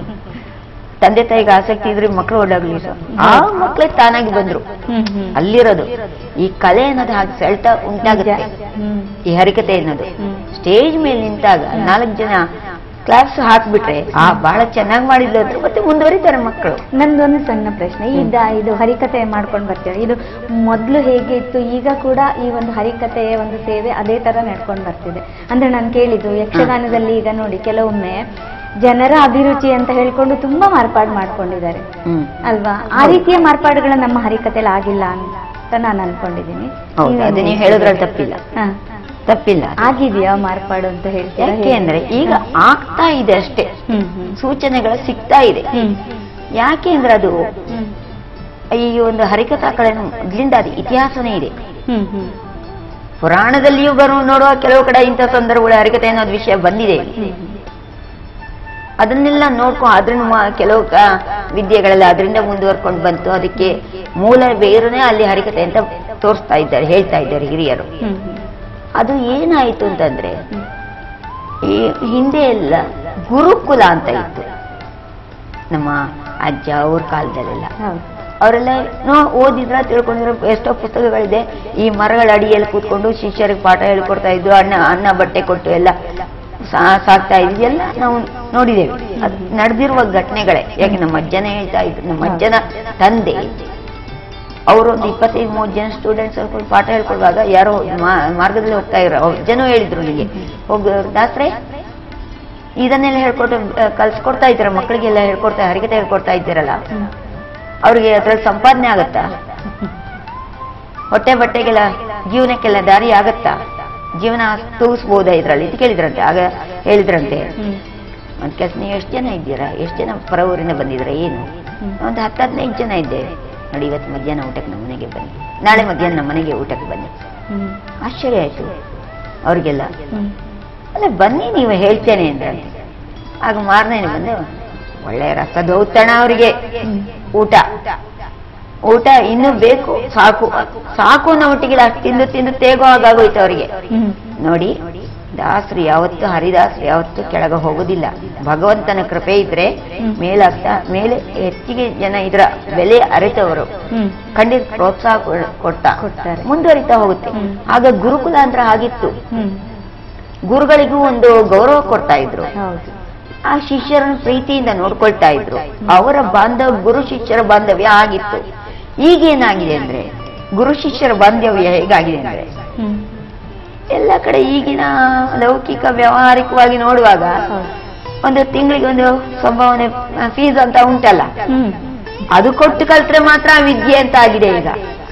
ತಂದೆ ತಾಯಿಗೆ ಆಸಕ್ತಿ ಇದ್ರೆ ಮಕ್ಕಳು ಓಡಾಗ್ಲಿ ಸರ್ ಆ ಮಕ್ಕಳೇ ತಾನಾಗಿ ಬಂದ್ರು ಹ್ಮ್. ಹ್ಮ್. ಅಲ್ಲಿರೋದು ಈ ಕಲೆ ಅನ್ನೋದು ಹಾಗೆ ಸೆಳ್ತ ಉಂಟಾಗುತ್ತೆ ಹ್ಮ್. ಈ ಹರಿಕತೆ ಅನ್ನೋದು ಹ್ಮ್. ಸ್ಟೇಜ್ ಮೇಲೆ ನಿಂತಾಗ ನಾಲ್ಕು ಜನ ಕ್ಲಾಸ್ ಹಾಕ್ಬಿಟ್ರೆ ಆ ಬಹಳ ಚೆನ್ನಾಗಿ ಮಾಡಿದ್ರು ಅಂದ್ರೆ ಮತ್ತೆ ಮುಂದುವರಿತಾರೆ ಮಕ್ಕಳು ನಂದೊಂದು ಸಣ್ಣ ಪ್ರಶ್ನೆ ಈಗ ಇದು ಹರಿಕತೆ ಮಾಡ್ಕೊಂಡು ಬರ್ತೀವಿ ಇದು ಮೊದಲು ಹೇಗೆ ಇತ್ತು ಈಗ ಕೂಡ ಈ ಒಂದು ಹರಿಕತೆಯ ಒಂದು ಸೇವೆ ಅದೇ ತರ ನಡ್ಕೊಂಡು ಬರ್ತಿದೆ ಅಂದ್ರೆ ನಾನು ಕೇಳಿದ್ದು ಯಕ್ಷಗಾನದಲ್ಲಿ ಈಗ ನೋಡಿ ಕೆಲವೊಮ್ಮೆ ಜನರ ಅಭಿರುಚಿ ಅಂತ ಹೇಳ್ಕೊಂಡು ತುಂಬಾ ಮಾರ್ಪಾಡು ಮಾಡ್ಕೊಂಡಿದ್ದಾರೆ ಹ್ಮ್ ಅಲ್ವಾ ಆ ರೀತಿಯ ಮಾರ್ಪಾಡುಗಳು ನಮ್ಮ ಹರಿಕತೆಯಲ್ಲಿ ಆಗಿಲ್ಲ ಅಂತ ನಾನು ಅನ್ಕೊಂಡಿದ್ದೀನಿ ಹೌದು ನೀವೇನ್ ಅದು ನೀವು ಹೇಳ್ತೀರಾ? ಹೇಳೋದ್ರಲ್ಲಿ ತಪ್ಪಿಲ್ಲ ಹಾ. ತಪ್ಪಿಲ್ಲ ಆಗಿದೆಯಾ ಮಾರ್ಪಾಡು ಅಂತ ಹೇಳ್ತೀರಾ ಯಾಕೆ ಅಂದ್ರೆ ಈಗ ಆಗ್ತಾ ಇದೆ ಅಷ್ಟೇ ಹ್ಮ್ ಹ್ಮ್ ಸೂಚನೆಗಳು ಸಿಗ್ತಾ ಇದೆ ಹ್ಮ್ ಯಾಕೆ ಅಂದ್ರೆ ಅದು ಹ್ಮ್ ಈ ಒಂದು ಹರಿಕಥಾ ಕಲೆ ಮೊದ್ಲಿಂದ ಅದು ಇತಿಹಾಸನೇ ಇದೆ ಹ್ಮ್ ಹ್ಮ್ ಪುರಾಣದಲ್ಲಿಯೂ ಬರುವ ನೋಡುವ ಕೆಲವು ಕಡೆ ಇಂಥ ಸಂದರ್ಭಗಳು ಹರಿಕತೆ ಅನ್ನೋದು ವಿಷಯ ಬಂದಿದೆ ಹ್ಮ್ ಅದನ್ನೆಲ್ಲ ನೋಡ್ಕೊಂಡು ಅದ್ರಿಂದ ಮ- ಕೆಲವು ಕ- ವಿದ್ಯೆಗಳೆಲ್ಲ ಅದರಿಂದ ಮುಂದುವರ್ಕೊಂಡು ಬಂತು ಅದಕ್ಕೆ ಮೂಲ ಬೇರುನೇ ಅಲ್ಲಿ ಹರಿಕತೆ ಅಂತ ತೋರಿಸ್ತಾ ಇದ್ದಾರೆ ಹೇಳ್ತಾ ಇದ್ದಾರೆ ಹಿರಿಯರು ಹ್ಮ್ ಅದು ಏನಾಯ್ತು ಅಂತಂದ್ರೆ ಹ್ಮ್ ಈ ಹಿಂದೆ ಎಲ್ಲ ಗುರುಕುಲ ಅಂತ ಇತ್ತು ನಮ್ಮ ಅಜ್ಜ ಅವ್ರ ಕಾಲದಲ್ಲೆಲ್ಲ ಹೌದು ಅವರೆಲ್ಲ ನೋ ಓದಿದ್ರ ತಿಳ್ಕೊಂಡಿರೋ ಎಷ್ಟೋ ಪುಸ್ತಕಗಳಿದೆ ಈ ಮರಗಳ ಅಡಿಯಲ್ಲಿ ಕೂತ್ಕೊಂಡು ಶಿಷ್ಯರಿಗೆ ಪಾಠ ಹೇಳ್ಕೊಡ್ತಾ ಇದ್ರು ಅನ್ನ ಅನ್ನ ಬಟ್ಟೆ ಕೊಟ್ಟು ಎಲ್ಲ ಸಾ- ಸಾಕ್ತಾ ಇದ್ವಿ ಎಲ್ಲ ನಾವು ನೋಡಿದ್ದೇವೆ ಅದು ನಡೆದಿರುವ ಘಟನೆಗಳೇ ಯಾಕೆ ನಮ್ಮ ಅಜ್ಜನೇ ಹೇಳ್ತಾ ಇದ್ರು ನಮ್ಮ ಅಜ್ಜನ ತಂದೆ ಅವರು ಒಂದು ಇಪ್ಪತ್ತೈದು ಮೂವತ್ತು ಜನ ಸ್ಟೂಡೆಂಟ್ಸ್ ಹೇಳ್ಕೊಂಡು ಪಾಠ ಹೇಳ್ಕೊಡುವಾಗ ಯಾರೋ ಮಾ- ಮಾರ್ಗದಲ್ಲಿ ಹೋಗ್ತಾ ಇರೋ ಅವ್ರ ಜನ ಹೇಳಿದ್ರು ನನಗೆ ಹೋಗ ದಾಸ್ರೆ ಇದನ್ನೆಲ್ಲ ಹೇಳ್ಕೊಟ್ಟು ಆ, ಕಲ್ಸ್ಕೊಡ್ತಾ ಇದ್ದೀರ ಮಕ್ಕಳಿಗೆಲ್ಲ ಹೇಳ್ಕೊಡ್ತಾ ಹರಿಕತೆ ಹೇಳ್ಕೊಡ್ತಾ ಇದ್ದೀರಲ್ಲ ಹ್ಮ್ ಅವ್ರಿಗೆ ಅದ್ರಲ್ಲಿ ಸಂಪಾದನೆ ಆಗತ್ತಾ ಹೊಟ್ಟೆ ಬಟ್ಟೆಗೆಲ್ಲ ಜೀವನಕ್ಕೆಲ್ಲ ದಾರಿ ಆಗತ್ತಾ ಜೀವನ ತೂಗಿಸ್ಬೋದಾ ಇದ್ರಲ್ಲಿ ಇದು ಕೇಳಿದ್ರಂತೆ ಆಗ ಹೇಳಿದ್ರಂತೆ ಹ್ಮ್ ಒಂದ್ ಕೆಲಸ ನೀವು ಎಷ್ಟು ಜನ ಇದ್ದೀರಾ ಎಷ್ಟು ಜನ ಪರ ಊರಿಂದ ಬಂದಿದ್ದೀರಾ ಏನು ಹ್ಮ್. ಒಂದು ಹತ್ತು ಹದಿನೈದು ಜನ ಇದ್ದೇವೆ ನೋಡಿ ಇವತ್ತು ಮಧ್ಯಾಹ್ನ ಊಟಕ್ಕೆ ನಮ್ಮ ಮನೆಗೆ ಬನ್ನಿ ನಾಳೆ ಮಧ್ಯಾಹ್ನ ನಮ್ಮ ಮನೆಗೆ ಊಟಕ್ಕೆ ಬನ್ನಿ ಹ್ಮ್ ಆಶ್ಚರ್ಯ ಆಯ್ತು ಅವ್ರಿಗೆಲ್ಲ ಹ್ಮ್ ಅಲ್ಲ ಬನ್ನಿ ನೀವು ಹೇಳ್ತೇನೆ ಅಂದ್ರೆ ಆಗ ಮಾರನೇ ಬಂದು ಒಳ್ಳೆ ರಸದ ಔತಣ ಅವರಿಗೆ ಹ್ಮ್. ಊಟ ಊಟ ಇನ್ನೂ ಬೇಕು ಸಾಕು ಸಾಕು ಅನ್ನೋ ಒಟ್ಟಿಗೆ ಅಷ್ಟು ತಿಂದು ತಿಂದು ತೇಗೋ ಹಾಗಾಗೋಯ್ತು ಅವರಿಗೆ ಹ್ಮ್ ನೋಡಿ ದಾಸರು ಯಾವತ್ತು ಹರಿದಾಸರು ಯಾವತ್ತು ಕೆಳಗೆ ಹೋಗೋದಿಲ್ಲ ಭಗವಂತನ ಕೃಪೆ ಇದ್ರೆ ಹ್ಮ್. ಮೇಲಾಗ್ತಾ ಮೇಲೆ ಹೆಚ್ಚಿಗೆ ಜನ ಇದರ ಬೆಲೆ ಅರಿತವರು ಹ್ಮ್ ಖಂಡಿತ ಪ್ರೋತ್ಸಾಹ ಕೊ- ಕೊಡ್ತಾ ಕೊಡ್ತಾರೆ. ಮುಂದುವರಿತಾ ಹೋಗುತ್ತೆ ಹ್ಮ್. ಆಗ ಗುರುಕುಲ ಅಂದ್ರೆ ಆಗಿತ್ತು ಹ್ಮ್ ಗುರುಗಳಿಗೂ ಒಂದು ಗೌರವ ಕೊಡ್ತಾ ಇದ್ರು ಹೌದು ಆ ಶಿಷ್ಯರನ್ನು ಪ್ರೀತಿಯಿಂದ ನೋಡ್ಕೊಳ್ತಾ ಇದ್ರು ಅವರ ಬಾಂಧವ್ಯ ಗುರು ಶಿಷ್ಯರ ಬಾಂಧವ್ಯ ಆಗಿತ್ತು ಈಗೇನಾಗಿದೆ ಅಂದ್ರೆ ಗುರು ಶಿಷ್ಯರ ಬಾಂಧವ್ಯ ಹೇಗಾಗಿದೆ ಅಂದ್ರೆ ಹ್ಮ್ ಎಲ್ಲ ಕಡೆ ಈಗಿನ ಲೌಕಿಕ ವ್ಯಾವಹಾರಿಕವಾಗಿ ನೋಡುವಾಗ ಹೌದು ಒಂದು ತಿಂಗಳಿಗೆ ಒಂದು ಸಂಭಾವನೆ ಫೀಸ್ ಅಂತ ಉಂಟಲ್ಲ ಹ್ಮ್ ಅದು ಕೊಟ್ಟು ಕಲ್ತ್ರೆ ಮಾತ್ರ ವಿದ್ಯೆ ಅಂತ ಆಗಿದೆ ಈಗ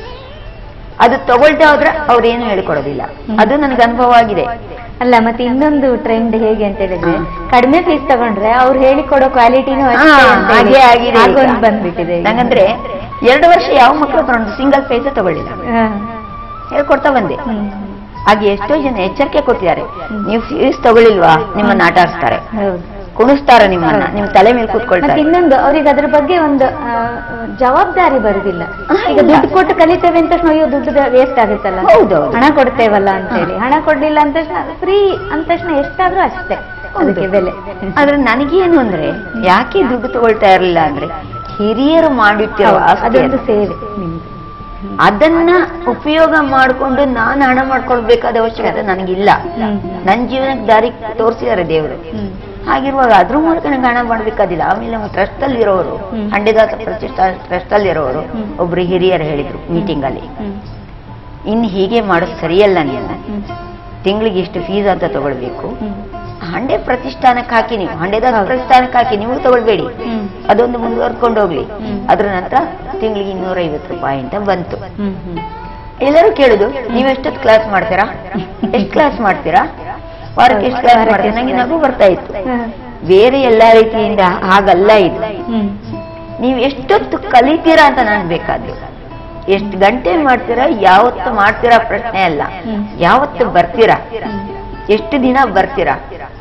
ಅದು ತಗೊಳ್ತಾ ಹೋದ್ರೆ ಅವ್ರೇನು ಹೇಳ್ಕೊಡೋದಿಲ್ಲ ಹ್ಮ್. ಅದು ನನಗೆ ಅನುಭವ ಆಗಿದೆ ಅಲ್ಲ ಮತ್ತೆ ಇನ್ನೊಂದು ಟ್ರೆಂಡ್ ಹೇಗೆ ಅಂತ ಹೇಳಿದ್ರೆ ಹ್ಮ್. ಕಡಿಮೆ ಫೀಸ್ ತಗೊಂಡ್ರೆ ಅವ್ರು ಹೇಳಿಕೊಡೋ ಕ್ವಾಲಿಟಿನೂ ಹಾ, ಹಾಗೆ ಆಗಿದೆ ಈಗ. ಆಗೊಂದು ಬಂದ್ಬಿಟ್ಟಿದೆ ಈಗ. ನಂಗಂದ್ರೆ ಎರಡು ವರ್ಷ ಯಾವ ಮಕ್ಕಳು ತಗೊಂಡು ಸಿಂಗಲ್ ಪೈಸೆ ತಗೊಳ್ಳಿಲ್ಲ ಹಾ. ಹೇಳ್ಕೊಡ್ತಾ ಬಂದೆ ಹ್ಮ್. ಹಾಗೆ ಎಷ್ಟೋ ಜನ ಎಚ್ಚರಿಕೆ ಕೊಟ್ಟಿದ್ದಾರೆ ಹ್ಮ್. ನೀವು ಫೀಸ್ ತಗೊಳ್ಳಿಲ್ವಾ ನಿಮ್ಮನ್ನ ಆಟ ಆಡಿಸ್ತಾರೆ ಹೌದು ಕುಣಿಸ್ತಾರೆ ನಿಮ್ಮನ್ನ ಹೌದು. ನಿಮ್ ತಲೆ ಮೇಲೆ ಮತ್ತೆ ಕೂತ್ಕೊಳ್ತಾರೆ ಇನ್ನೊಂದು ಅವ್ರಿಗೆ ಅದ್ರ ಬಗ್ಗೆ ಒಂದು ಆ, ಜವಾಬ್ದಾರಿ ಬರುದಿಲ್ಲ ಆ, ಈಗ ಇಲ್ಲ. ದುಡ್ಡು ಕೊಟ್ಟು ಕಲಿತೇವೆ ಅಂತ ತಕ್ಷಣ ಅಯ್ಯೋ ದುಡ್ಡು ವೇಸ್ಟ್ ಆಗುತ್ತಲ್ಲ ಹೌದು, ಹೌದು. ಹಣ ಕೊಡ್ತೇವಲ್ಲ ಅಂತ ಹೇಳಿ ಹಣ ಕೊಡ್ಲಿಲ್ಲ ಅಂದ ತಕ್ಷಣ ಫ್ರೀ ಅಂದ ತಕ್ಷಣ ಎಷ್ಟಾದ್ರೂ ಅಷ್ಟೇ ಅದಕ್ಕೆ ಬೆಲೆ ಆದ್ರೆ ನನಗೇನು ಅಂದ್ರೆ ಯಾಕೆ ದುಡ್ಡು ತಗೊಳ್ತಾ ಇರಲಿಲ್ಲ ಅಂದ್ರೆ ಹಿರಿಯರು ಮಾಡಿಟ್ಟಿರೋ ಹೌದು, ಆಸ್ತಿ ಅದೊಂದು ಅದು. ಸೇವೆ ನಿಮ್ದು ಅದನ್ನ ಉಪಯೋಗ ಮಾಡ್ಕೊಂಡು ನಾನು ಹಣ ಮಾಡ್ಕೊಳ್ಬೇಕಾದ ಅವಶ್ಯಕತೆ ನನಗಿಲ್ಲ ಹ್ಮ್. ನನ್ನ ಜೀವನಕ್ಕೆ ದಾರಿ ತೋರಿಸಿದ್ದಾರೆ ದೇವರು ಹ್ಮ್. ಹಾಗಿರುವಾಗ ಅದ್ರ ಮೂಲಕ ನಂಗೆ ಹಣ ಮಾಡ್ಬೇಕಾದಿಲ್ಲ ಆಮೇಲೆ ನಮ್ಮ ಟ್ರಸ್ಟ್ ಅಲ್ಲಿ ಇರೋರು ಹ್ಮ್. ಹಂಡೆದಾಸ ಪ್ರತಿಷ್ಠಾ ಟ್ರಸ್ಟ್ ಅಲ್ಲಿ ಇರೋರು ಹ್ಮ್. ಒಬ್ರು ಹಿರಿಯರು ಹೇಳಿದ್ರು ಮೀಟಿಂಗ್ ಅಲ್ಲಿ ಹ್ಮ್. ಇನ್ನು ಹೀಗೆ ಮಾಡೋದು ಸರಿಯಲ್ಲ ನೀವು ಹ್ಮ್. ತಿಂಗಳಿಗೆ ಇಷ್ಟು ಫೀಸ್ ಅಂತ ತಗೊಳ್ಬೇಕು ಹ್ಮ್. ಹಂಡೆ ಪ್ರತಿಷ್ಠಾನಕ್ಕೆ ಹಾಕಿ ನೀವು ಹಂಡೆದಾಸ ಹೌದು. ಪ್ರತಿಷ್ಠಾನಕ್ಕೆ ಹಾಕಿ ನೀವು ತಗೊಳ್ಬೇಡಿ ಹ್ಮ್. ಅದೊಂದು ಮುಂದುವರ್ಕೊಂಡು ಹೋಗ್ಲಿ ಹ್ಮ್. ಅದ್ರ ನಂತರ ತಿಂಗಳಿಗೆ ಇನ್ನೂರೈವತ್ತು ರೂಪಾಯಿ ಅಂತ ಬಂತು ಹ್ಮ್. ಹ್ಮ್. ಎಲ್ಲರೂ ಕೇಳುದು ನೀವು ಎಷ್ಟೊತ್ತು ಕ್ಲಾಸ್ ಮಾಡ್ತೀರಾ ಎಷ್ಟು ಕ್ಲಾಸ್ ಮಾಡ್ತೀರಾ ವಾರಕ್ಕೆ ಎಷ್ಟು ಕ್ಲಾಸ್ ವಾರಕ್ಕೆ ಮಾಡ್ತೀರಾ ನಂಗೆ ಎಷ್ಟು ನಗು ಬರ್ತಾ ಇತ್ತು ಹ್ಮ್. ಬೇರೆ ಎಲ್ಲಾ ರೀತಿಯಿಂದ ಹಾಗಲ್ಲ ಇದು ಹ್ಮ್. ನೀವು ಎಷ್ಟೊತ್ತು ಕಲಿತೀರಾ ಅಂತ ನನಗೆ ಬೇಕಾದ್ದು ಎಷ್ಟು ಗಂಟೆ ಮಾಡ್ತೀರಾ ಯಾವತ್ತು ಮಾಡ್ತೀರಾ ಪ್ರಶ್ನೆ ಅಲ್ಲ ಹ್ಮ್. ಯಾವತ್ತು ಬರ್ತೀರಾ ಹ್ಮ್. ಎಷ್ಟು ದಿನ ಬರ್ತೀರಾ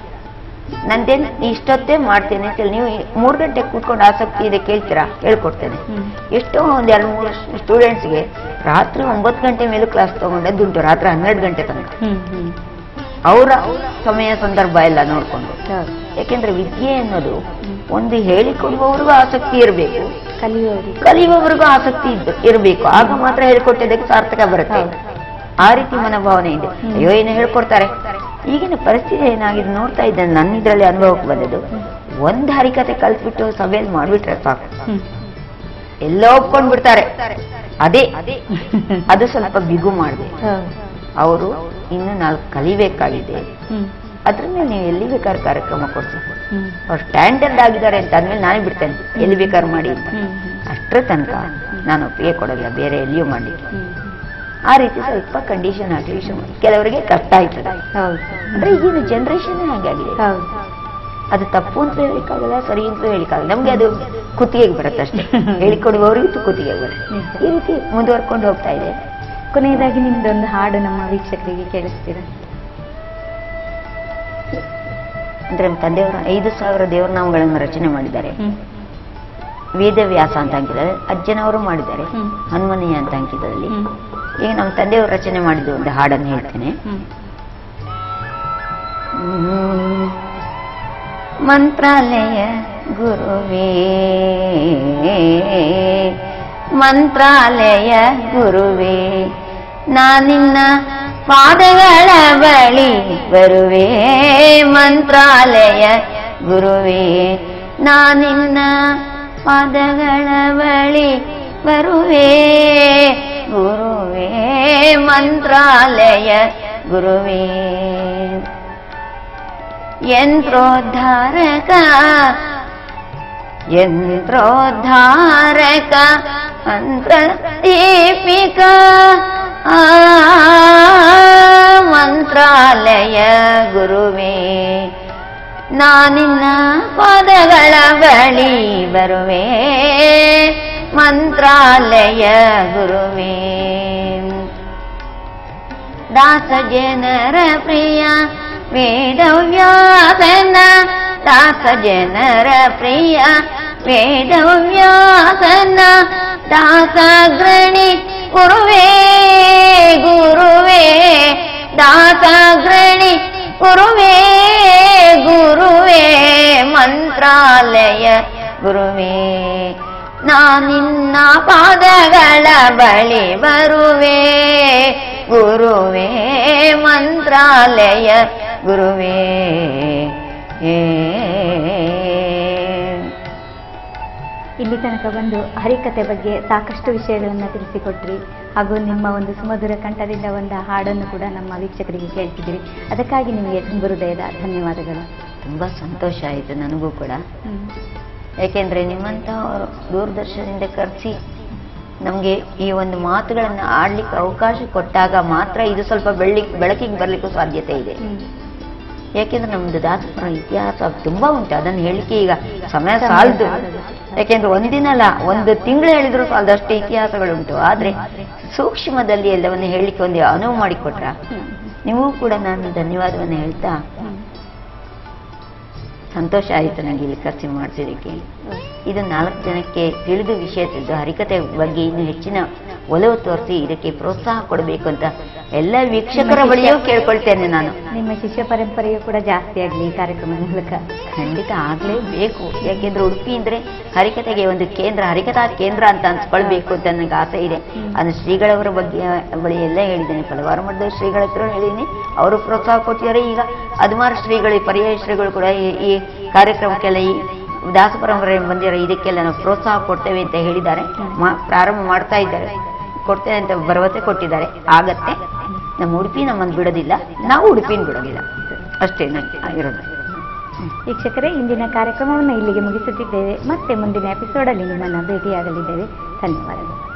ನಂದೇನ್ ಇಷ್ಟೊತ್ತೇ ಮಾಡ್ತೇನೆ ಅಂತ ಹೇಳಿ ನೀವು ಮೂರು ಗಂಟೆ ಕೂತ್ಕೊಂಡು ಆಸಕ್ತಿ ಇದೆ ಕೇಳ್ತೀರಾ ಹೇಳ್ಕೊಡ್ತೇನೆ ಹ್ಮ್. ಎಷ್ಟೋ ಒಂದ್ ಎರಡು ಮೂರು ಸ್ಟೂಡೆಂಟ್ಸ್ಗೆ ರಾತ್ರಿ ಒಂಬತ್ತು ಗಂಟೆ ಮೇಲೂ ಕ್ಲಾಸ್ ತಗೊಂಡದ್ದುಂಟು ರಾತ್ರಿ ಹನ್ನೆರಡು ಗಂಟೆ ತನಕ ಹ್ಮ್. ಹ್ಮ್. ಅವರ ಸಮಯ ಸಂದರ್ಭ ಎಲ್ಲ ನೋಡ್ಕೊಂಡು ಹೌದು. ಯಾಕೆಂದ್ರೆ ವಿದ್ಯೆ ಅನ್ನೋದು ಹ್ಮ್. ಒಂದು ಹೇಳಿಕೊಡುವವರಿಗೂ ಆಸಕ್ತಿ ಇರಬೇಕು ಕಲಿಯೋರಿಗೆ ಕಲಿಯುವವರಿಗೂ ಆಸಕ್ತಿ ಇದ್ದು ಇರಬೇಕು ಆಗ ಮಾತ್ರ ಹೇಳ್ಕೊಟ್ಟಿದ್ದಕ್ಕೆ ಸಾರ್ಥಕ ಬರುತ್ತೆ ಹೌದು. ಆ ರೀತಿ ಮನೋಭಾವನೆ ಇದೆ ಹ್ಮ್. ಅಯ್ಯೋ ಏನು ಹೇಳ್ಕೊಡ್ತಾರೆ ಈಗಿನ ಪರಿಸ್ಥಿತಿ ಏನಾಗಿದೆ ನೋಡ್ತಾ ಇದ್ದೇನೆ ನನ್ನ ಇದ್ರಲ್ಲಿ ಅನುಭವಕ್ಕೆ ಬಂದದ್ದು ಒಂದ್ ಹರಿಕತೆ ಕಲ್ತ್ಬಿಟ್ಟು ಸಭೆಯಲ್ಲಿ ಮಾಡ್ಬಿಟ್ರೆ ಸಾಕು ಹ್ಮ್. ಎಲ್ಲ ಒಪ್ಕೊಂಡ್ ಬಿಡ್ತಾರೆ ಅದೇ ಅದು ಸ್ವಲ್ಪ ಬಿಗು ಮಾಡಿದೆ ಹೌದು. ಅವರು ಇನ್ನು ನಾಲ್ಕು ಕಲಿಬೇಕಾಗಿದೆ ಹ್ಮ್. ಅದ್ರ ಮೇಲೆ ನೀವು ಎಲ್ಲಿ ಬೇಕಾದ್ರೆ ಕಾರ್ಯಕ್ರಮ ಕೊಡ್ಸಿ ಹ್ಮ್. ಅವ್ರು ಸ್ಟ್ಯಾಂಡರ್ಡ್ ಆಗಿದ್ದಾರೆ ಅಂತ ಅಂದ್ಮೇಲೆ ನಾನೇ ಬಿಡ್ತೇನೆ ಎಲ್ಲಿ ಬೇಕಾದ್ರೆ ಮಾಡಿ ಅಂತ ಹ್ಮ್. ಅಷ್ಟರ ತನಕ ನಾನು ಒಪ್ಪಿಗೆ ಕೊಡೋಲ್ಲ ಬೇರೆ ಎಲ್ಲಿಯೂ ಮಾಡಲಿಕ್ಕೆ ಹ್ಮ್. ಆ ರೀತಿ ಸ್ವಲ್ಪ ಕಂಡೀಷನ್ ಹಾಕಿ ಕೆಲವರಿಗೆ ಕಷ್ಟ ಆಯ್ತದೆ ಹೌದು ಅಂದ್ರೆ ಈಗಿನ ಜನರೇಷನ್ ಹಾಗಾಗಿದೆ ಹೌದು ಅದು ತಪ್ಪು ಅಂತ ಹೇಳಿಕ್ಕಾಗಲ್ಲ ಸರಿ ಅಂತ ಹೇಳಿಕ್ಕಾಗಲ್ಲ ನಮ್ಗೆ ಅದು ಕುತ್ತಿಗೆಗೆ ಬರುತ್ತೆ ಅಷ್ಟೇ ಹೇಳಿಕೊಡುವವರಿಗೂ ಕುತ್ತಿಗೆಗೆ ಬರುತ್ತೆ ನಿಜ. ಈ ರೀತಿ ಮುಂದುವರ್ಕೊಂಡು ಹೋಗ್ತಾ ಇದೆ ಕೊನೆಯದಾಗಿ ನಿಮ್ದೊಂದು ಹಾಡು ನಮ್ಮ ವೀಕ್ಷಕರಿಗೆ ಕೇಳಿಸ್ತೀರಾ ಅಂದ್ರೆ ನಮ್ಮ ತಂದೆಯವರು ಐದು ಸಾವಿರ ದೇವರ ನಾಮಗಳನ್ನು ರಚನೆ ಮಾಡಿದ್ದಾರೆ ಹ್ಮ್. ವೇದವ್ಯಾಸ ಅಂತ ಅಂಕಿದ್ದಾರೆ ಅಜ್ಜನವರು ಮಾಡಿದ್ದಾರೆ ಹ್ಮ್. ಹನುಮನೀಯ ಅಂತ ಅಂಕಿತದಲ್ಲಿ ಹ್ಮ್. ಈಗ ನಮ್ಮ ತಂದೆಯವರು ರಚನೆ ಮಾಡಿದ್ದು ಒಂದು ಹಾಡನ್ನು ಹೇಳ್ತೇನೆ ಹ್ಮ್. ಹ್ಮ್. ಮಂತ್ರಾಲಯ ಗುರುವೇ ಮಂತ್ರಾಲಯ ಗುರುವೇ ನಾನಿನ್ನ ಪಾದಗಳ ಬಳಿ ಬರುವೆ ಮಂತ್ರಾಲಯ ಗುರುವೇ ನಾನಿನ್ನ ಪಾದಗಳ ಬಳಿ ಬರುವೆ ಗುರುವೇ ಮಂತ್ರಾಲಯ ಗುರುವೇ ಯಂತ್ರೋದ್ಧಾರಕ ಯಂತ್ರೋದ್ಧಾರಕ ಮಂತ್ರ ದೀಪಿಕ ಆ, ಮಂತ್ರಾಲಯ ಗುರುವೇ ನಾನಿನ್ನ ಪಾದಗಳ ಬಳಿ ಬರುವೆ ಮಂತ್ರಾಲಯ ಗುರುವೇ ದಾಸ ಜನರ ಪ್ರಿಯ ವೇದವ್ಯಾಸನ ದಾಸ ಜನರ ಪ್ರಿಯ ವೇದವ್ಯಾಸನ ದಾಸಗ್ರಣಿ ಗುರುವೇ ಗುರುವೇ ದಾಸಗ್ರಣಿ ಗುರುವೇ ಗುರುವೇ ಮಂತ್ರಾಲಯ ಗುರುವೇ ನಾನಿನ್ನ ಪಾದಗಳ ಬಳಿ ಬರುವೆ ಗುರುವೇ ಮಂತ್ರಾಲಯ ಗುರುವೇ ಏ. ಇಲ್ಲಿ ತನಕ ಬಂದು ಹರಿಕತೆ ಬಗ್ಗೆ ಸಾಕಷ್ಟು ವಿಷಯಗಳನ್ನು ತಿಳಿಸಿಕೊಟ್ರಿ ಹಾಗೂ ನಿಮ್ಮ ಒಂದು ಸುಮಧುರ ಕಂಠದಿಂದ ಒಂದು ಹಾಡನ್ನು ಕೂಡ ನಮ್ಮ ವೀಕ್ಷಕರಿಗೆ ಕೇಳಿಸಿದಿರಿ ಅದಕ್ಕಾಗಿ ನಿಮಗೆ ತುಂಬ ಹೃದಯದ ಧನ್ಯವಾದಗಳು ತುಂಬ ಸಂತೋಷ ಆಯಿತು ನನಗೂ ಕೂಡ ಹ್ಮ್. ಯಾಕೆಂದರೆ ನಿಮ್ಮಂಥ ದೂರದರ್ಶನದಿಂದ ಕರೆಸಿ ನಮಗೆ ಈ ಒಂದು ಮಾತುಗಳನ್ನು ಆಡ್ಲಿಕ್ಕೆ ಅವಕಾಶ ಕೊಟ್ಟಾಗ ಮಾತ್ರ ಇದು ಸ್ವಲ್ಪ ಬೆಳ್ಳಿ ಬೆಳಕಿಗೆ ಬರಲಿಕ್ಕೂ ಸಾಧ್ಯತೆ ಇದೆ ಹ್ಮ್. ಯಾಕೆಂದ್ರೆ ನಮ್ದು ದಾಸಪುರ ಇತಿಹಾಸ ತುಂಬಾ ಉಂಟು ಅದನ್ನು ಹೇಳಿಕೆ ಈಗ ಸಮಯ ಸಾಲದು ಯಾಕೆಂದ್ರೆ ಒಂದಿನಲ್ಲ ಒಂದು ತಿಂಗಳು ಹೇಳಿದ್ರು ಸಾಲದಷ್ಟು ಇತಿಹಾಸಗಳುಂಟು ಆದ್ರೆ ಸೂಕ್ಷ್ಮದಲ್ಲಿ ಎಲ್ಲವನ್ನು ಹೇಳಲಿಕ್ಕೆ ಒಂದು ಅನುವು ಮಾಡಿಕೊಟ್ರ ಹ್ಮ್. ನಿಮಗೂ ಕೂಡ ನಾನು ಧನ್ಯವಾದವನ್ನು ಹೇಳ್ತಾ ಹ್ಮ್. ಸಂತೋಷ ಆಯಿತು ನನಗೆ ಇಲ್ಲಿ ಖರ್ಚು ಮಾಡಿಸಿದ್ದಕ್ಕೆ ಇದು ನಾಲ್ಕು ಜನಕ್ಕೆ ತಿಳಿದು ವಿಷಯ ತಿಳಿದು ಹರಿಕತೆ ಬಗ್ಗೆ ಇನ್ನು ಹೆಚ್ಚಿನ ಒಲವು ತೋರಿಸಿ ಇದಕ್ಕೆ ಪ್ರೋತ್ಸಾಹ ಕೊಡಬೇಕು ಅಂತ ಎಲ್ಲ ವೀಕ್ಷಕರ ಬಳಿಯೂ ಕೇಳ್ಕೊಳ್ತೇನೆ ನಾನು ನಿಮ್ಮ ಶಿಷ್ಯ ಪರಂಪರೆಯು ಕೂಡ ಜಾಸ್ತಿ ಆಗಲಿ ಈ ಕಾರ್ಯಕ್ರಮದ ಮೂಲಕ ಖಂಡಿತ ಆಗ್ಲೇಬೇಕು ಯಾಕೆಂದ್ರೆ ಉಡುಪಿ ಅಂದ್ರೆ ಹರಿಕತೆಗೆ ಒಂದು ಕೇಂದ್ರ ಹರಿಕಥಾ ಕೇಂದ್ರ ಅಂತ ಅನ್ಸ್ಕೊಳ್ಬೇಕು ಅಂತ ನನಗೆ ಆಸೆ ಇದೆ ಅದು ಶ್ರೀಗಳವರ ಬಗ್ಗೆ ಬಳಿ ಎಲ್ಲ ಹೇಳಿದ್ದೇನೆ ಹಲವಾರು ಮಠದ ಶ್ರೀಗಳ ಹತ್ರ ಹೇಳಿದ್ದೀನಿ ಅವರು ಪ್ರೋತ್ಸಾಹ ಕೊಟ್ಟಿದ್ದಾರೆ ಈಗ ಅದ್ಮಾರು ಶ್ರೀಗಳು ಈ ಪರ್ಯಾಯ ಶ್ರೀಗಳು ಕೂಡ ಈ- ಈ ಕಾರ್ಯಕ್ರಮಕ್ಕೆಲ್ಲ ಈ ದಾಸ ಪರಂಪರೆ ಬಂದಿರೋ ಇದಕ್ಕೆಲ್ಲ ನಾವು ಪ್ರೋತ್ಸಾಹ ಕೊಡ್ತೇವೆ ಅಂತ ಹೇಳಿದ್ದಾರೆ ಮಾ- ಪ್ರಾರಂಭ ಮಾಡ್ತಾ ಇದ್ದಾರೆ ಕೊಡ್ತೇವೆ ಅಂತ ಭರವಸೆ ಕೊಟ್ಟಿದ್ದಾರೆ ಆಗತ್ತೆ ನಮ್ಮ ಉಡುಪಿ ನಮ್ಮನ್ನು ಬಿಡೋದಿಲ್ಲ ನಾವು ಉಡುಪಿನ ಬಿಡೋದಿಲ್ಲ ಅಷ್ಟೇ ನನಗೆ ಇರೋದು ವೀಕ್ಷಕರೇ ಇಂದಿನ ಕಾರ್ಯಕ್ರಮವನ್ನು ಇಲ್ಲಿಗೆ ಮುಗಿಸುತ್ತಿದ್ದೇವೆ ಮತ್ತೆ ಮುಂದಿನ ಎಪಿಸೋಡಲ್ಲಿ ನಿಮ್ಮನ್ನು ಭೇಟಿಯಾಗಲಿದ್ದೇವೆ ಧನ್ಯವಾದಗಳು